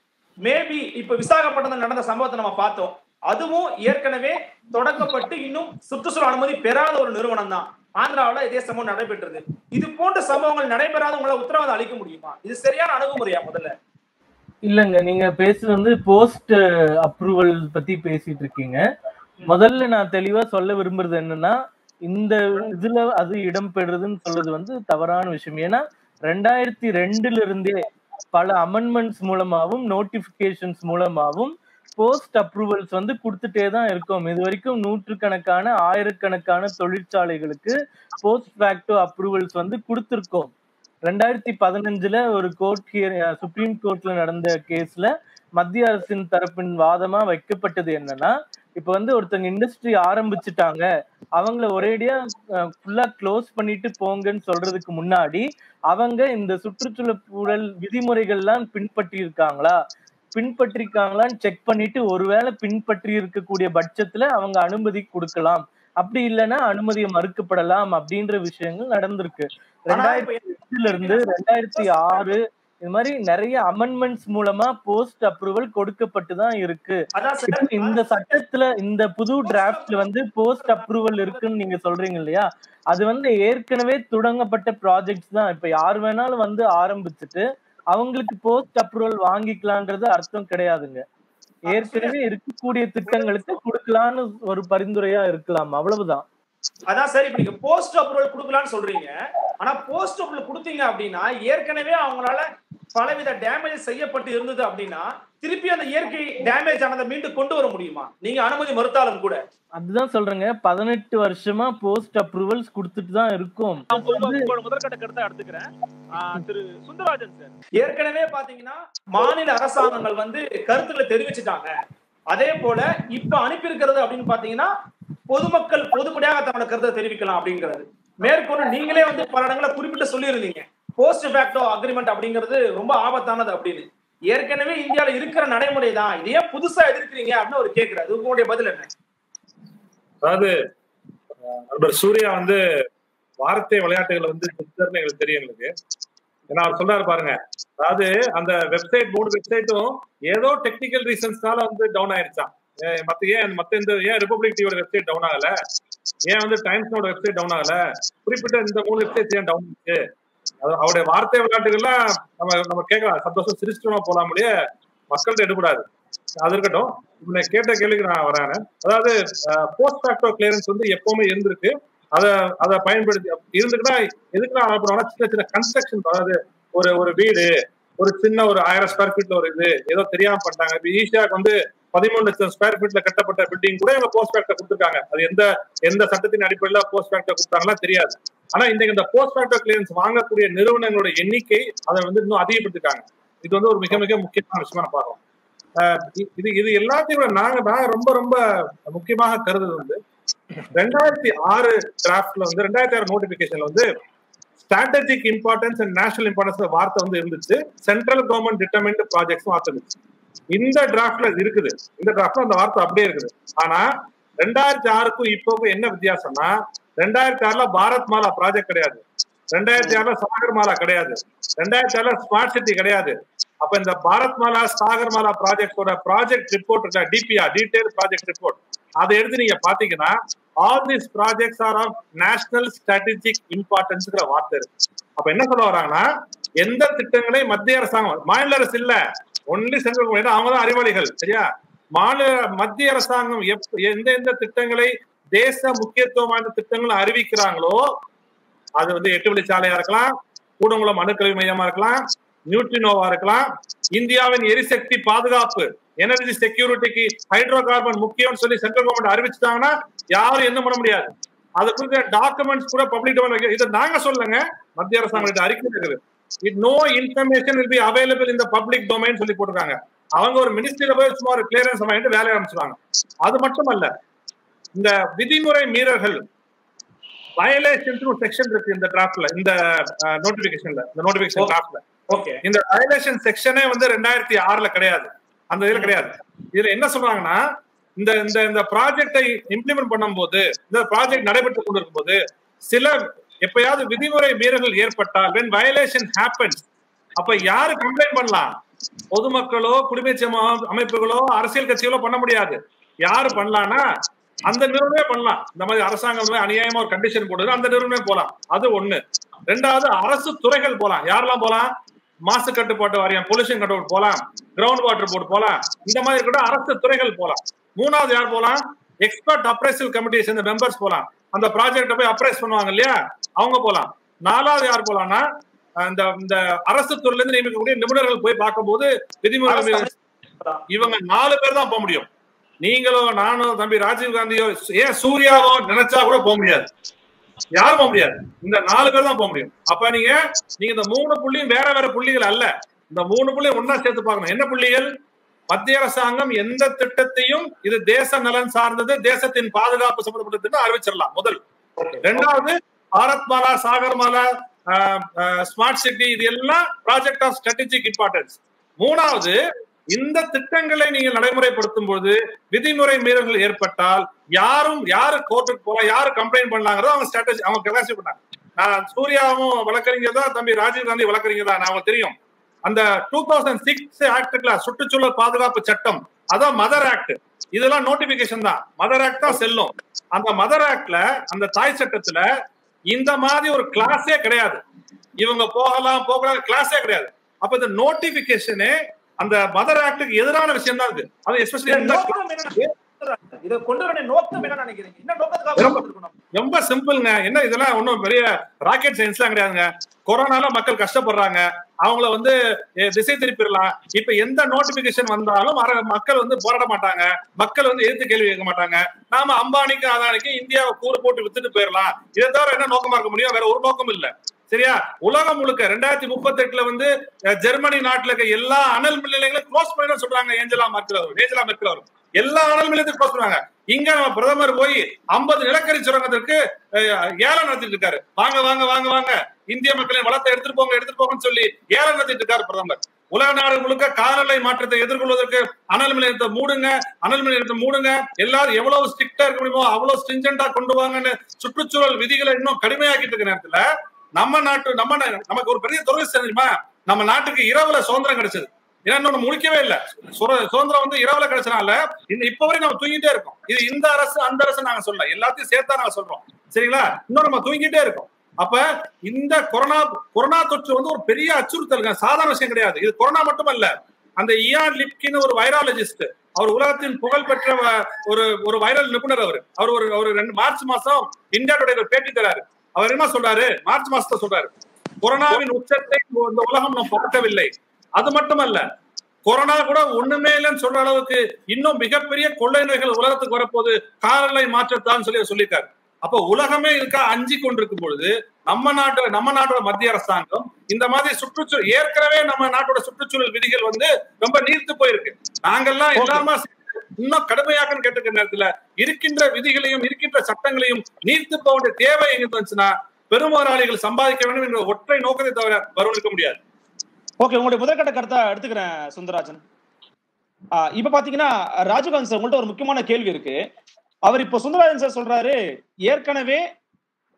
S1: மேபி இப்ப விசாகப்பட்டினம் நடந்த சம்பவத்தை நம்ம பார்த்தோம் அதுவும் ஏற்கனவே தொடக்கப்பட்டு இன்னும் சுற்றுச்சூழல் அனுமதி பெறாத ஒரு நிறுவனம் தான் ஆந்திராவுல இதே சம்பவம் நடைபெற்றது இது போன்ற சம்பவங்கள் நடைபெறாத உங்களால உத்தரவாதம் அளிக்க முடியுமா இது சரியான அணுகுமுறையா முதல்ல
S2: இல்லங்க நீங்க பேசுறது வந்து போஸ்ட் அப்ரூவல் பத்தி பேசிட்டு இருக்கீங்க முதல்ல நான் தெளிவா சொல்ல விரும்புறது என்னன்னா இந்த இதுல அது இடம்பெறுதுன்னு சொல்றது வந்து தவறான விஷயம் ஏன்னா ரெண்டாயிரத்தி ரெண்டுல இருந்தே பல அமெண்ட்மெண்ட்ஸ் மூலமாவும் நோட்டிபிகேஷன்ஸ் மூலமாவும் போஸ்ட் அப்ரூவல்ஸ் வந்து கொடுத்துட்டே தான் இருக்கோம் இது வரைக்கும் நூற்றுக்கணக்கான ஆயிரக்கணக்கான தொழிற்சாலைகளுக்கு போஸ்ட் ஃபேக்டோ அப்ரூவல்ஸ் வந்து கொடுத்துருக்கோம் ரெண்டாயிரத்தி பதினஞ்சுல ஒரு கோர்ட் சுப்ரீம் கோர்ட்ல நடந்த கேஸ்ல மத்திய அரசின் தரப்பின் வாதமா வைக்கப்பட்டது என்னன்னா இப்ப வந்து ஒருத்தங்க இண்டஸ்ட்ரி ஆரம்பிச்சுட்டாங்க அவங்கள ஒரேடியா ஃபுல்லா க்ளோஸ் பண்ணிட்டு போங்கன்னு சொல்றதுக்கு முன்னாடி அவங்க இந்த சுற்றுச்சூழல் விதிமுறைகள்லாம் பின்பற்றி இருக்காங்களா பின்பற்றிருக்காங்களான்னு செக் பண்ணிட்டு ஒருவேளை பின்பற்றி இருக்கக்கூடிய பட்சத்துல அவங்க அனுமதி கொடுக்கலாம் அப்படி இல்லைன்னா அனுமதியை மறுக்கப்படலாம் அப்படின்ற விஷயங்கள் நடந்திருக்கு ரெண்டாயிரத்தி எட்டுல இருந்து ரெண்டாயிரத்தி ஆறு இது மாதிரி நிறைய அமெண்ட்மெண்ட்ஸ் மூலமா போஸ்ட் அப்ரூவல் கொடுக்கப்பட்டு தான் இருக்கு
S1: அதான்
S2: இப்போ
S1: சார்
S2: இந்த சட்டத்துல இந்த புது டிராஃப்ட்ல வந்து போஸ்ட் அப்ரூவல் இருக்குன்னு நீங்க சொல்றீங்க இல்லையா அது வந்து ஏற்கனவே தொடங்கப்பட்ட ப்ராஜெக்ட்ஸ் தான் இப்ப யார் வேணாலும் வந்து ஆரம்பிச்சுட்டு அவங்களுக்கு போஸ்ட் அப்ரூவல் வாங்கிக்கலான்றது அர்த்தம் கிடையாதுங்க ஏற்கனவே இருக்கக்கூடிய திட்டங்களுக்கு கொடுக்கலான்னு ஒரு பரிந்துரையா இருக்கலாம் அவ்வளவுதான்
S1: அதான் சார் இப்ப நீங்க போஸ்ட் அப்ரூவல் கொடுக்கலாம்னு சொல்றீங்க ஆனா போஸ்ட் அப்ரூவல் கொடுத்தீங்க அப்படின்னா ஏற்கனவே அவங்களால பலவித டேமேஜ் செய்யப்பட்டு இருந்தது அப்படின்னா திருப்பி அந்த இயற்கை டேமேஜ் ஆனதை மீண்டும் கொண்டு வர முடியுமா நீங்க அனுமதி மறுத்தாலும் கூட
S2: அதுதான் சொல்றேங்க பதினெட்டு வருஷமா போஸ்ட் அப்ரூவல்ஸ் கொடுத்துட்டு தான் இருக்கும்
S1: உங்களோட முதற்கட்ட கருத்தை எடுத்துக்கிறேன் திரு சுந்தரராஜன் சார் ஏற்கனவே பாத்தீங்கன்னா மாநில அரசாங்கங்கள் வந்து கருத்துக்களை தெரிவிச்சுட்டாங்க அதே போல இப்ப அனுப்பி இருக்கிறது அப்படின்னு பாத்தீங்கன்னா பொதுமக்கள் பொதுப்படியாக தன்னோட கருத்தை தெரிவிக்கலாம் அப்படிங்கிறது மேற்கொண்டு நீங்களே வந்து பல இடங்களை குறிப்பிட்டு சொல்லியிருந்தீங்க போஸ்ட் ஃபேக்டோ அக்ரிமெண்ட் அப்படிங்கிறது ரொம்ப ஆபத்தானது அப்படின்னு ஏற்கனவே இந்தியால இருக்கிற நடைமுறை தான் இதையே புதுசா எதிர்க்கிறீங்க அப்படின்னு ஒரு கேட்கிறாரு உங்களுடைய பதில் என்ன
S3: அதாவது அஹ், நண்பர் சூர்யா வந்து வார்த்தை விளையாட்டுகள் வந்து சித்தர்னு எங்களுக்கு தெரியும் எங்களுக்கு ஏன்னா அவர் சொல்றாரு பாருங்க அதாவது அந்த வெப்சைட் மூணு வெப்சைட்டும் ஏதோ டெக்னிக்கல் ரீசன்ஸ்னால வந்து டவுன் ஆயிருச்சான் ஏன் மத்த ஏன் மத்த இந்த ஏன் ரிபப்ளிக் டிவியோட வெப்சைட் டவுன் ஆகல ஏன் வந்து டைம்ஸோட வெப்சைட் டவுன் ஆகல குறிப்பிட்ட இந்த மூணு வெப்சைட் ஏன் டவுன் ஆச்சு அது அவருடைய வார்த்தை விளையாட்டுகள்லாம் நம்ம நம்ம கேட்கலாம் சந்தோஷம் சிரிச்சிட்டோமா போலாம் முடிய மக்கள்கிட்ட எடுக்கூடாது அது இருக்கட்டும் இப்ப நான் கேட்ட கேள்விக்கு நான் வரேன் அதாவது போஸ்ட் ஃபேக்டோ கிளியரன்ஸ் வந்து எப்பவுமே இருந்திருக்கு அதை அதை பயன்படுத்தி இருந்துக்குன்னா எதுக்குன்னா அனுப்புறோம்னா சின்ன சின்ன கன்ஸ்ட்ரக்ஷன் அதாவது ஒரு ஒரு வீடு ஒரு சின்ன ஒரு ஆயிரம் ஸ்கொயர் ஃபீட்ல ஒரு இது ஏதோ தெரியாம பண்ணிட்டாங்க இப்ப ஈஷியாக்கு வந்து பதிமூணு லட்சம் ஸ்கொயர் ஃபீட்ல கட்டப்பட்ட பில்டிங் கூட இவங்க போஸ்ட் ஃபேக்டர் கொடுத்துருக்காங்க அது எந்த எந்த சட்டத்தின் அடிப்படையில போஸ்ட் ஃபேக்டர் கொடுத்தாங்களா தெரியாது ஆனா இன்னைக்கு இந்த போஸ்ட் ஃபேக்டர் கிளியரன்ஸ் வாங்கக்கூடிய நிறுவனங்களோட எண்ணிக்கை அதை வந்து இன்னும் அதிகப்படுத்திருக்காங்க இது வந்து ஒரு மிக மிக முக்கியமான விஷயமா நான் பார்க்கறோம் ஆஹ் இ- இது இது எல்லாத்தையும் விட நாங்க நான் ரொம்ப ரொம்ப முக்கியமாக கருதுது வந்து ரெண்டாயிரத்தி ஆறு டிராஃப்ட்ல வந்து ரெண்டாயிரத்தி ஆறு நோட்டிபிகேஷன்ல வந்து strategic importance and national importance வார்த்தை வந்து இருந்துச்சு சென்ட்ரல் கவர்மெண்ட் டிட்டர்மெண்ட் ப்ராஜெக்ட்ஸ் வார்த்தை இருந்துச்சு இந்த டிராஃப்ட்ல இருக்குது இந்த டிராஃப்ட்ல அந்த வார்த்தை அப்படியே இருக்குது ஆனா ரெண்டாயிரத்தி ஆறுக்கும் இப்போக்கும் என்ன வித்தியாசம்னா ரெண்டாயிரத்தி ஆறுல பாரத் மாலா ப்ராஜெக்ட் கிடையாது ரெண்டாயிரத்தி ஆறுல சாகர் மாலா கிடையாது ரெண்டாயிரத்தி ஆறுல ஸ்மார்ட் சிட்டி கிடையாது அப்ப இந்த பாரத் மாலா சாகர் மாலா ப்ராஜெக்டோட ப்ராஜெக்ட் ரிப்போர்ட் இருக்கா டிபிஆர் டீடைல் ப்ராஜெக்ட் ரிப்போர்ட் அதை எடுத்து நீங்க பாத்தீங்கன்னா all this projects are of national strategic இம்பார்ட்டன்ஸ்ங்கிற வார்த்தை இருக்கு அப்ப என்ன சொல்ல வராங்கன்னா எந்த திட்டங்களை மத்திய அரசாங்கம் மாநில அரசு இல்ல ஒன்லி சென்ட்ரல் கவர்மெண்ட் அவங்க தான் அறிவாளிகள் சரியா மாநில மத்திய அரசாங்கம் எப்- எந்த எந்த திட்டங்களை தேச முக்கியத்துவம் வாய்ந்த திட்டங்களை அறிவிக்கிறாங்களோ அது வந்து எட்டு வழிச்சாலையா இருக்கலாம் கூடங்குளம் அணுக்கழிவு மையமா இருக்கலாம் நியூட்ரினோவா இருக்கலாம் இந்தியாவின் எரிசக்தி பாதுகாப்பு எனர்ஜி செக்யூரிட்டிக்கு ஹைட்ரோ கார்பன் முக்கியம்னு சொல்லி சென்ட்ரல் கவர்மெண்ட் அறிவிச்சிட்டாங்கன்னா யாரும் என்ன பண்ண முடியாது அது குறித்த டாக்குமெண்ட்ஸ் கூட பப்ளிக் டொமைன் இதை நாங்க சொல்லுங்க மத்திய அரசாங்கம் அறிக்கை இருக்குது it no information will be available இந்த பப்ளிக் டொமைன் சொல்லி போட்டிருக்காங்க அவங்க ஒரு மினிஸ்ட்ரியில போய் சும்மா ஒரு கிளியரன்ஸ் வாங்கிட்டு வேலையை ஆரம்பிச்சிருவாங்க அது மட்டுமல்ல இந்த விதிமுறை மீறல்கள் வயலேஷன் ஒரு செக்ஷன் இருக்கு இந்த டிராஃப்ட்ல இந்த நோட்டிபிகேஷன்ல இந்த நோட்டிபிகேஷன் டிராஃப்ட்ல
S1: ஓகே
S3: இந்த வயலேஷன் செக்ஷனே வந்து ரெண்டாயிரத்தி ஆறுல கிடையாது அந்த இதுல கிடையாது இதுல என்ன சொல்றாங்கன்னா இந்த இந்த இந்த ப்ராஜெக்டை இம்ப்ளிமெண்ட் பண்ணும்போது இந்த ப்ராஜெக்ட் நடைபெற்று கொண்டிருக்கும் போது சில எப்பயாவது விதிமுறை மீறல்கள் ஏற்பட்டால் when violation happens அப்ப யாரு கம்ப்ளைண்ட் பண்ணலாம் பொதுமக்களோ குடிமைச்சம அமைப்புகளோ அரசியல் கட்சிகளோ பண்ண முடியாது யாரு பண்ணலாம்னா அந்த நிறுவனமே பண்ணலாம் இந்த மாதிரி அரசாங்கம் வந்து அநியாயமா ஒரு கண்டிஷன் போடுது அந்த நிறுவனமே போலாம் அது ஒண்ணு ரெண்டாவது அரசு துறைகள் போலாம் யாரெல்லாம் போலாம் மாசு கட்டுப்பாட்டு வாரியம் பொல்யூஷன் கண்ட்ரோல் போலாம் கிரவுண்ட் வாட்டர் போர்டு போலாம் இந்த மாதிரி கூட அரசு துறைகள் போலாம் மூணாவது யார் போலாம் எக்ஸ்பர்ட் அப்ரைசல் கமிட்டி சேர்ந்த மெம்பர்ஸ் போலாம் அந்த ப்ராஜெக்ட போய் அப்ரைஸ் பண்ணுவாங்க இல்லையா அவங்க போலாம் நாலாவது யார் போலாம்னா இந்த இந்த அரசு துறையில இருந்து நியமிக்கக்கூடிய நிபுணர்கள் போய் பார்க்கும்போது விதிமுறை
S1: அரசு
S3: இவங்க நாலு பேர் தான் போக முடியும் நீங்களோ நானோ தம்பி ராஜீவ் காந்தியோ ஏன் சூர்யாவோ நினைச்சா கூட போக முடியாது யாரும் போக முடியாது இந்த நாலு பேர் தான் போக முடியும் அப்ப நீங்க நீங்க இந்த மூணு புள்ளியும் வேற வேற புள்ளிகள் அல்ல இந்த மூணு புள்ளியும் ஒன்னா சேர்த்து பார்க்கணும் என்ன புள்ளிகள் மத்திய அரசாங்கம் எந்த திட்டத்தையும் இது தேச நலன் சார்ந்தது தேசத்தின் பாதுகாப்பு சம்பந்தப்பட்டது அறிவிச்சிடலாம் முதல் ரெண்டாவது Bharatmala Sagarmala smart city இது எல்லாம் ப்ராஜெக்ட் ஆஃப் ஸ்ட்ராட்டஜிக் இம்பார்ட்டன்ஸ் மூணாவது இந்த திட்டங்களை நீங்கள் நடைமுறைப்படுத்தும் போது விதிமுறை மீறல்கள் ஏற்பட்டால் யாரும் யாரு கோர்ட்டுக்கு போலாம் யாரு கம்ப்ளைண்ட் பண்ணலாங்கிறதோ அவங்க ஸ்ட்ராட்டஜி அவங்க கெலாசி பண்ணாங்க நான் சூர்யாவும் வழக்கறிஞர் தான் தம்பி ராஜீவ் காந்தி வழக்கறிஞர் தான் நான் தெரியும் அந்த டூ தௌசண்ட் சிக்ஸ் ஆக்டுல சுற்றுச்சூழல் பாதுகாப்பு சட்டம் அதான் மதர் ஆக்ட் இதெல்லாம் நோட்டிபிகேஷன் தான் மதர் ஆக்ட் தான் செல்லும் அந்த மதர் ஆக்ட்ல அந்த தாய் சட்டத்துல இந்த மாதிரி ஒரு கிளாஸே கிடையாது இவங்க போகலாம் போகலாம் கிளாஸே கிடையாது அப்ப இந்த நோட்டிபிகேஷனே அந்த மதர் ஆக்டுக்கு எதிரான விஷயம் தான் இது அது எஸ்பெஷலி
S1: நோக்கம் என்ன இதை கொண்டு வர நோக்கம் என்ன நினைக்கிறீங்க என்ன நோக்கத்துக்காக
S3: ரொம்ப-
S1: இருக்கணும்
S3: ரொம்ப சிம்பிள்ங்க என்ன இதெல்லாம் ஒன்றும் பெரிய ராக்கெட் சயின்ஸ்லாம் கிடையாதுங்க கொரோனால மக்கள் கஷ்டப்படுறாங்க அவங்கள வந்து எ, திசை திருப்பிடலாம் இப்ப எந்த நோட்டிபிகேஷன் வந்தாலும் அர- மக்கள் வந்து போராட மாட்டாங்க மக்கள் வந்து எதிர்த்து கேள்வி கேட்க மாட்டாங்க நாம அம்பானிக்கு அதானிக்கு இந்தியாவை கூறு போட்டு வித்துட்டு போயிடலாம் இதை தவிர என்ன நோக்கமா இருக்க முடியும் வேற ஒரு நோக்கம் இல்ல சரியா உலகம் முழுக்க ரெண்டாயிரத்தி முப்பத்தி எட்டுல வந்து அஹ், ஜெர்மனி நாட்டுல இருக்க எல்லா அனல் மின் நிலையங்களும் க்ளோஸ் பண்ண சொல்றாங்க ஏஞ்சலா மர்க்கல் அவர் ஏஞ்சலா மர்க்கல் அவர் எல்லா அனல் மின் நிலையத்தையும் க்ளோஸ் பண்ணாங்க இங்க நம்ம பிரதமர் போய் ஐம்பது நிலக்கரி சுரங்கத்திற்கு அஹ், ஏலம் நடத்திட்டு இருக்காரு வாங்க வாங்க வாங்க வாங்க இந்திய மக்களின் வளத்தை எடுத்துட்டு போங்க எடுத்துட்டு போங்கன்னு சொல்லி ஏலம் நடத்திட்டு இருக்காரு பிரதமர் உலக நாடு முழுக்க காலநிலை மாற்றத்தை எதிர்கொள்வதற்கு அனல் மின் நிலையத்தை மூடுங்க அனல் மின் நிலையத்தை மூடுங்க எல்லாரும் எவ்வளவு ஸ்ட்ரிக்டா இருக்க முடியுமோ அவ்வளவு ஸ்ட்ரிஞ்சண்டா கொண்டு வாங்கன்னு சுற்றுச்சூழல் விதிகளை இன்னும் கடுமையாக்கிட்டு இருக்க நேரத்துல நம்ம நாட்டு நம்ம நா- நமக்கு ஒரு பெரிய துரதிர்ஷ்டம் தெரியுமா நம்ம நாட்டுக்கு இரவுல சுதந்திரம் கிடைச்சது ஏன்னா இன்னும் நம்ம முடிக்கவே இல்ல சுர- சுதந்திரம் வந்து இரவுல கிடைச்சனால இந்த இப்ப வரை நம்ம தூங்கிட்டே இருக்கோம் இது இந்த அரசு அந்த அரசு நாங்க சொல்ல எல்லாத்தையும் சேர்த்தா நாங்க சொல்றோம் சரிங்களா இன்னும் நம்ம தூங்கிட்டே இருக்கோம் அப்ப இந்த கொரோனா கொரோனா தொற்று வந்து ஒரு பெரிய அச்சுறுத்தலுங்க சாதாரண விஷயம் கிடையாது இது கொரோனா மட்டுமல்ல அந்த இயான் லிப்கின்னு ஒரு வைராலஜிஸ்ட் அவர் உலகத்தின் புகழ்பெற்ற வ- ஒரு ஒரு வைரல் நிபுணர் அவர் அவர் ஒரு ஒரு ரெண்டு மார்ச் மாசம் இந்தியாவுடைய ஒரு பேட்டி தராரு அவர் என்ன சொல்றாரு மார்ச் மாசத்துல சொல்றாரு கொரோனாவின் உச்சத்தை இந்த உலகம் நாம் பார்க்கவில்லை அது மட்டுமல்ல கொரோனா கூட ஒண்ணுமே இல்லைன்னு சொல்ற அளவுக்கு இன்னும் மிகப்பெரிய கொள்ளை நோய்கள் உலகத்துக்கு வரப்போது காலநிலை மாற்றத்தான் சொல்லி அவர் சொல்லியிருக்காரு அப்ப உலகமே இருக்கா அஞ்சி கொண்டிருக்கும் பொழுது நம்ம நாட்டு நம்ம நாட்டோட மத்திய அரசாங்கம் இந்த மாதிரி சுற்றுச்சூழல் ஏற்கனவே நம்ம நாட்டோட சுற்றுச்சூழல் விதிகள் வந்து ரொம்ப நீர்த்து போயிருக்கு நாங்கெல்லாம் எல்லாருமா சேர்ந்து இன்னும் கடுமையாக்கன்னு கேட்டுக்கிற நேரத்துல இருக்கின்ற விதிகளையும் இருக்கின்ற சட்டங்களையும் நீர்த்து போக வேண்டிய தேவை எங்க வந்துச்சுன்னா பெருமராளிகள் சம்பாதிக்க வேண்டும் என்ற ஒற்றை நோக்கத்தை தவிர வரவழைக்க முடியாது
S1: ஓகே உங்களுடைய முதற்கட்ட கருத்தா எடுத்துக்கிறேன் சுந்தரராஜன் ஆ, இப்ப பாத்தீங்கன்னா ராஜீவ்காந்த் சார் உங்கள்ட்ட ஒரு முக்கியமான கேள்வி இருக்கு அவர் இப்போ சுந்தரராஜன் சார் சொல்றாரு ஏற்கனவே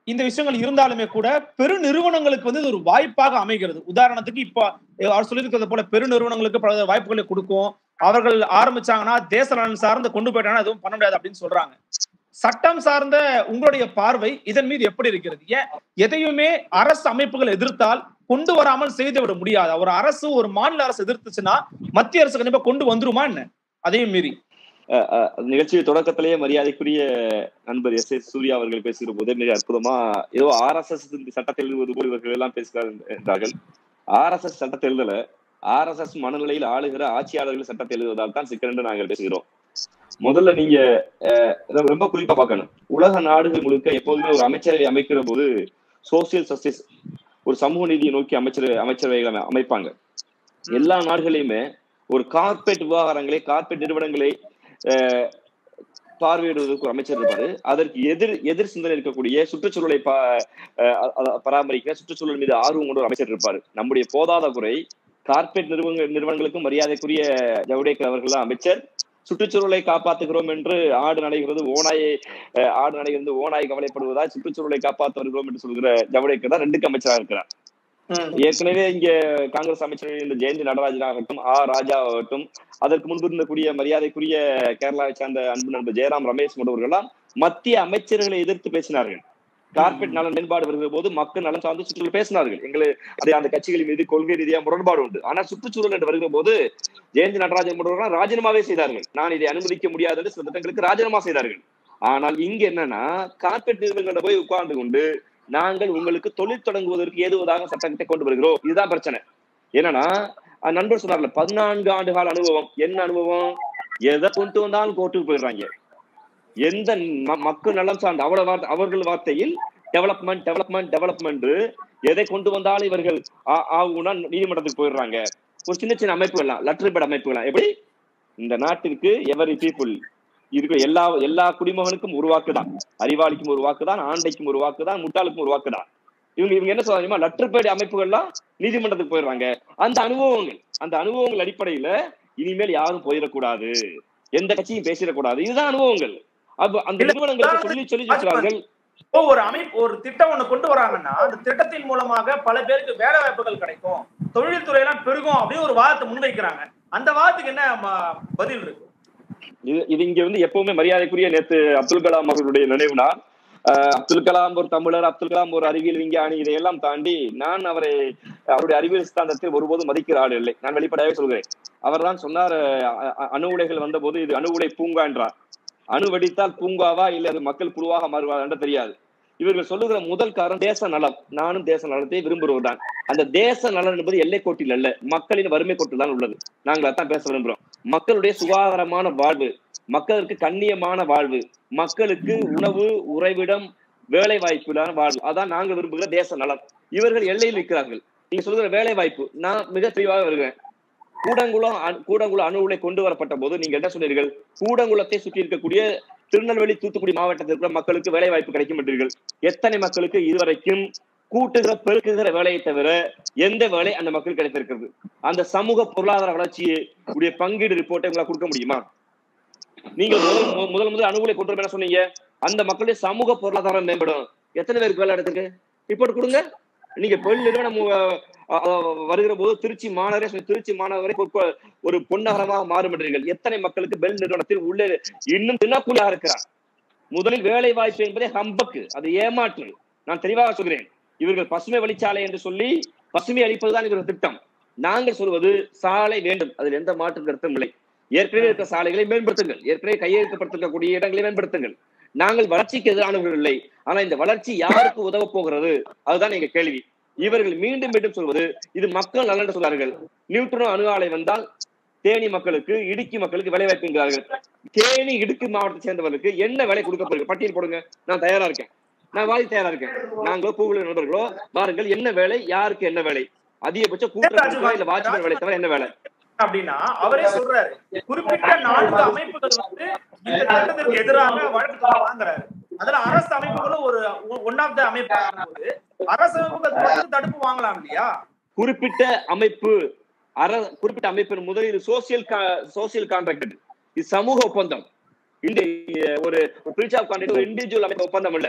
S1: இந்த விஷயங்கள் இருந்தாலுமே கூட பெரு நிறுவனங்களுக்கு வந்து இது ஒரு வாய்ப்பாக அமைகிறது உதாரணத்துக்கு இப்போ அவர் சொல்லியிருக்கிறது போல பெரு நிறுவனங்களுக்கு பல வாய்ப்புகளை கொடுக்கும் அவர்கள் ஆரம்பிச்சாங்கன்னா தேச நலன் சார்ந்து கொண்டு போயிட்டாங்கன்னா எதுவும் பண்ண முடியாது அப்படின்னு சொல்றாங்க சட்டம் சார்ந்த உங்களுடைய பார்வை இதன் மீது எப்படி இருக்கிறது ஏன் எதையுமே அரசு அமைப்புகள் எதிர்த்தால் கொண்டு வராமல் செய்து விட முடியாது ஒரு அரசு ஒரு மாநில அரசு எதிர்த்துச்சுன்னா மத்திய அரசு கண்டிப்பா கொண்டு வந்துருமா என்ன அதையும் மீறி
S4: அஹ் அஹ் நிகழ்ச்சி தொடக்கத்திலேயே மரியாதைக்குரிய நண்பர் எஸ் எஸ் சூர்யா அவர்கள் பேசுகிற போதே மிக அற்புதமா ஏதோ ஆர் எஸ் எஸ் சட்டத்தை எழுதுவது போல் இவர்கள் எல்லாம் பேசுகிறார் என்றார்கள் ஆர் எஸ் எஸ் சட்டத்தை எழுதல ஆர் எஸ் எஸ் மனநிலையில் ஆளுகிற ஆட்சியாளர்கள் சட்டத்தை எழுதுவதால் தான் சிக்கல் என்று நாங்கள் பேசுகிறோம் முதல்ல நீங்க அஹ், ரொம்ப- ரொம்ப குறிப்பா பார்க்கணும் உலக நாடுகள் முழுக்க எப்போதுமே ஒரு அமைச்சரவை அமைக்கிற போது சோசியல் ஜஸ்டிஸ் ஒரு சமூக நீதியை நோக்கி அமைச்சர் அமைச்சரவைகளை அமை- அமைப்பாங்க எல்லா நாடுகளையுமே ஒரு கார்ப்பரேட் விவகாரங்களை கார்ப்பரேட் நிறுவனங்களை அஹ், பார்வையிடுவதற்கு ஒரு அமைச்சர் இருப்பாரு அதற்கு எதிர் எதிர் சிந்தனை இருக்கக்கூடிய சுற்றுச்சூழலை பா அஹ், அ- அ- பராமரிக்க சுற்றுச்சூழல் மீது ஆர்வம் கொண்ட ஒரு அமைச்சர் இருப்பாரு நம்முடைய போதாத குறை கார்ப்பரேட் நிறுவன நிறுவனங்களுக்கும் மரியாதைக்குரிய ஜவடேக்கர் அவர்கள் தான் அமைச்சர் சுற்றுச்சூழலை காப்பாத்துகிறோம் என்று ஆடு நடைகிறது ஓனாயை அஹ், ஆடு நடைகிறது ஓனாய் கவலைப்படுவதா சுற்றுச்சூழலை காப்பாற்ற வருகிறோம் என்று சொல்கிற ஜவடேக்கர் தான் ரெண்டுக்கு அமைச்சராக இருக்கிறார் ஏற்கனவே இங்க காங்கிரஸ் அமைச்சர் இந்த ஜெயந்தி நடராஜன் ஆகட்டும் ஆ ராஜா ஆகட்டும் அதற்கு முன்பு இருந்தக்கூடிய மரியாதைக்குரிய கேரளாவை சார்ந்த அன்பு நண்பர் ஜெயராம் ரமேஷ் போன்றவர்கள்லாம் மத்திய அமைச்சர்களை எதிர்த்து பேசினார்கள் கார்பரேட் நலன் மேம்பாடு வருகிற போது மக்கள் நலன் சார்ந்து சுற்றுச்சூழல் பேசினார்கள் எங்களை அது அந்த கட்சிகளின் மீது கொள்கை ரீதியா முரண்பாடு உண்டு ஆனா சுற்றுச்சூழல் என்று வருகிற போது ஜெயந்தி நடராஜன் போன்றவர்கள் ராஜினாமாவே செய்தார்கள் நான் இதை அனுமதிக்க முடியாது என்று சில திட்டங்களுக்கு ராஜினாமா செய்தார்கள் ஆனால் இங்க என்னன்னா கார்பரேட் நிறுவனங்கள்ட்ட போய் உட்கார்ந்து கொண்டு நாங்கள் உங்களுக்கு தொழில் தொடங்குவதற்கு ஏதுவதாக சட்டத்தை கொண்டு வருகிறோம் இதுதான் பிரச்சனை என்னன்னா அஹ் நண்பர் சொன்னார்ல பதினான்கு ஆண்டு கால அனுபவம் என்ன அனுபவம் எதை கொண்டு வந்தாலும் கோர்ட்டுக்கு போயிடுறாங்க எந்த ம- மக்கள் நலம் சார்ந்த அவட வார்த்தை அவர்கள் வார்த்தையில் டெவலப்மெண்ட் டெவலப்மெண்ட் டெவலப்மெண்ட் எதை கொண்டு வந்தாலும் இவர்கள் ஆ- ஆகும்னா நீதிமன்றத்துக்கு போயிடுறாங்க ஒரு சின்ன சின்ன அமைப்புகள்லாம் லெட்டர் பேட் அமைப்புகள்லாம் எப்படி இந்த நாட்டிற்கு எவரி பீப்புள் இருக்கிற எல்லா எல்லா குடிமகனுக்கும் ஒரு வாக்கு தான் அறிவாளிக்கும் ஒரு வாக்கு தான் ஆண்டைக்கும் ஒரு வாக்கு தான் முட்டாளுக்கும் ஒரு வாக்கு தான் இவங்க இவங்க என்ன சொல்றாங்க லெட்டர் பேட் அமைப்புகள்லாம் நீதிமன்றத்துக்கு போயிடுறாங்க அந்த அனுபவங்கள் அந்த அனுபவங்கள் அடிப்படையில இனிமேல் யாரும் போயிடக்கூடாது எந்த கட்சியும் பேசிடக்கூடாது இதுதான் அனுபவங்கள் அப்ப அந்த
S1: இல்ல,
S4: நிறுவனங்களுக்கு சொல்லி சொல்லி சொல்றார்கள்
S1: இப்போ ஒரு அமைப்பு ஒரு திட்டம் ஒண்ணு கொண்டு வராங்கன்னா அந்த திட்டத்தின் மூலமாக பல பேருக்கு வேலை வாய்ப்புகள் கிடைக்கும் தொழில்துறை எல்லாம் பெருகும் அப்படின்னு ஒரு வாதத்தை முன்வைக்கிறாங்க அந்த வாதத்துக்கு என்ன ம- பதில் இருக்கு
S4: இது இது இங்க வந்து எப்பவுமே மரியாதைக்குரிய நேத்து அப்துல் கலாம் அவர்களுடைய நினைவு நாள் அஹ் அப்துல் கலாம் ஒரு தமிழர் அப்துல் கலாம் ஒரு அறிவியல் விஞ்ஞானி இதையெல்லாம் தாண்டி நான் அவரை அவருடைய அறிவியல் சித்தாந்தத்தை ஒருபோதும் மதிக்கிற ஆள் இல்லை நான் வெளிப்படையாவே சொல்கிறேன் அவர் தான் சொன்னார் அஹ் அ- அணு உலைகள் வந்தபோது இது அணு உலை பூங்கா என்றார் அணு வெடித்தால் பூங்காவா இல்லை அது மக்கள் புழுவாக மாறுவார் என்று தெரியாது இவர்கள் சொல்லுகிற முதல் காரணம் தேச நலம் நானும் தேச நலத்தை விரும்புகிறவர் தான் அந்த தேச நலன் என்பது எல்லை கோட்டில் அல்ல மக்களின் வறுமை கோட்டில் தான் உள்ளது நாங்கள் அதான் பேச விரும்புகிறோம் மக்களுடைய சுகாதாரமான வாழ்வு மக்களுக்கு கண்ணியமான வாழ்வு மக்களுக்கு உணவு உறைவிடம் வேலை வாய்ப்பிலான வாழ்வு அதான் நாங்கள் விரும்புகிற தேச நலம் இவர்கள் எல்லையில் நிற்கிறார்கள் நீங்க சொல்லுகிற வேலை வாய்ப்பு நான் மிக தெளிவாக வருகிறேன் கூடங்குளம் அணு- கூடங்குளம் அணு உலை கொண்டு வரப்பட்ட போது நீங்க என்ன சொன்னீர்கள் கூடங்குளத்தை சுற்றி இருக்கக்கூடிய திருநெல்வேலி தூத்துக்குடி மாவட்டத்தில் இருக்கிற மக்களுக்கு வேலை வாய்ப்பு கிடைக்கும் என்றீர்கள் எத்தனை மக்களுக்கு இதுவரைக்கும் கூட்டுகிற பெருக்குகிற வேலையை தவிர எந்த வேலை அந்த மக்களுக்கு கிடைத்திருக்கிறது அந்த சமூக பொருளாதார வளர்ச்சியை உடைய பங்கீடு ரிப்போர்ட்டை உங்களால் கொடுக்க முடியுமா நீங்க முதல் மு- முதல் முதல் அணுகுலை கொண்டு வர என்ன சொன்னீங்க அந்த மக்களுடைய சமூக பொருளாதாரம் மேம்படும் எத்தனை பேருக்கு வேலை எடுத்துருக்கு ரிப்போர்ட் கொடுங்க நீங்க பெண் நிறுவனம் அஹ், அஹ், வருகிற போது திருச்சி மாநகரே சொன்னீங்க, திருச்சி மாநகரை ஒரு பொ- ஒரு பொன்னகரமாக மாறும் என்றீர்கள் எத்தனை மக்களுக்கு பெல் நிறுவனத்தில் உள்ளே இன்னும் தினக்கூலியாக இருக்கிறார் முதலில் வேலை வாய்ப்பு என்பதே ஹம்பக்கு அது ஏமாற்று நான் தெளிவாக சொல்கிறேன் இவர்கள் பசுமை வழிச்சாலை என்று சொல்லி பசுமை அளிப்பதுதான் இவர்கள் திட்டம் நாங்கள் சொல்வது சாலை வேண்டும் அதில் எந்த மாற்று கருத்தும் இல்லை ஏற்கனவே இருக்கிற சாலைகளை மேம்படுத்துங்கள் ஏற்கனவே கையெழுத்தப்படுத்தக்கூடிய இடங்களை மேம்படுத்துங்கள் நாங்கள் வளர்ச்சிக்கு எதிரானவர்கள் இல்லை ஆனா இந்த வளர்ச்சி யாருக்கு உதவ போகிறது அதுதான் எங்க கேள்வி இவர்கள் மீண்டும் மீண்டும் சொல்வது இது மக்கள் நலன் என்று சொல்றார்கள் நியூட்ரனோ அணு ஆலை வந்தால் தேனி மக்களுக்கு இடுக்கி மக்களுக்கு வேலை வாய்ப்பு என்கிறார்கள் தேனி இடுக்கி மாவட்டத்தை சேர்ந்தவர்களுக்கு என்ன வேலை கொடுக்க போறீங்க பட்டியல் போடுங்க நான் தயாரா இருக்கேன் நான் வாதி தயாரா இருக்கேன் நாங்களோ பூவுல நண்பர்களோ பாருங்கள் என்ன வேலை யாருக்கு என்ன வேலை அதிகபட்ச கூட்டுறவு இல்ல வாட்ச்மேன் வேலை தவிர என்ன வேலை
S1: அப்படின்னா அவரே சொல்றாரு குறிப்பிட்ட நான்கு அமைப்புகள் வந்து இந்த திட்டத்திற்கு எதிராக வழக்கு தொடர்றாங்கிறாரு அதுல அரசு அமைப்புகளும் ஒரு ஒன் ஆஃப் த அமைப்பு போது அரசு அமைப்புகள் தொடர்ந்து தடுப்பு வாங்கலாம் இல்லையா
S4: குறிப்பிட்ட அமைப்பு அர குறிப்பிட்ட அமைப்பின் முதலில் சோசியல் சோசியல் கான்ட்ராக்ட் இது சமூக ஒப்பந்தம் இந்த ஒரு பிரிச் ஆஃப் கான்ட்ராக்ட் ஒரு இண்டிவிஜுவல் அமைப்பு ஒப்பந்தம் இல்ல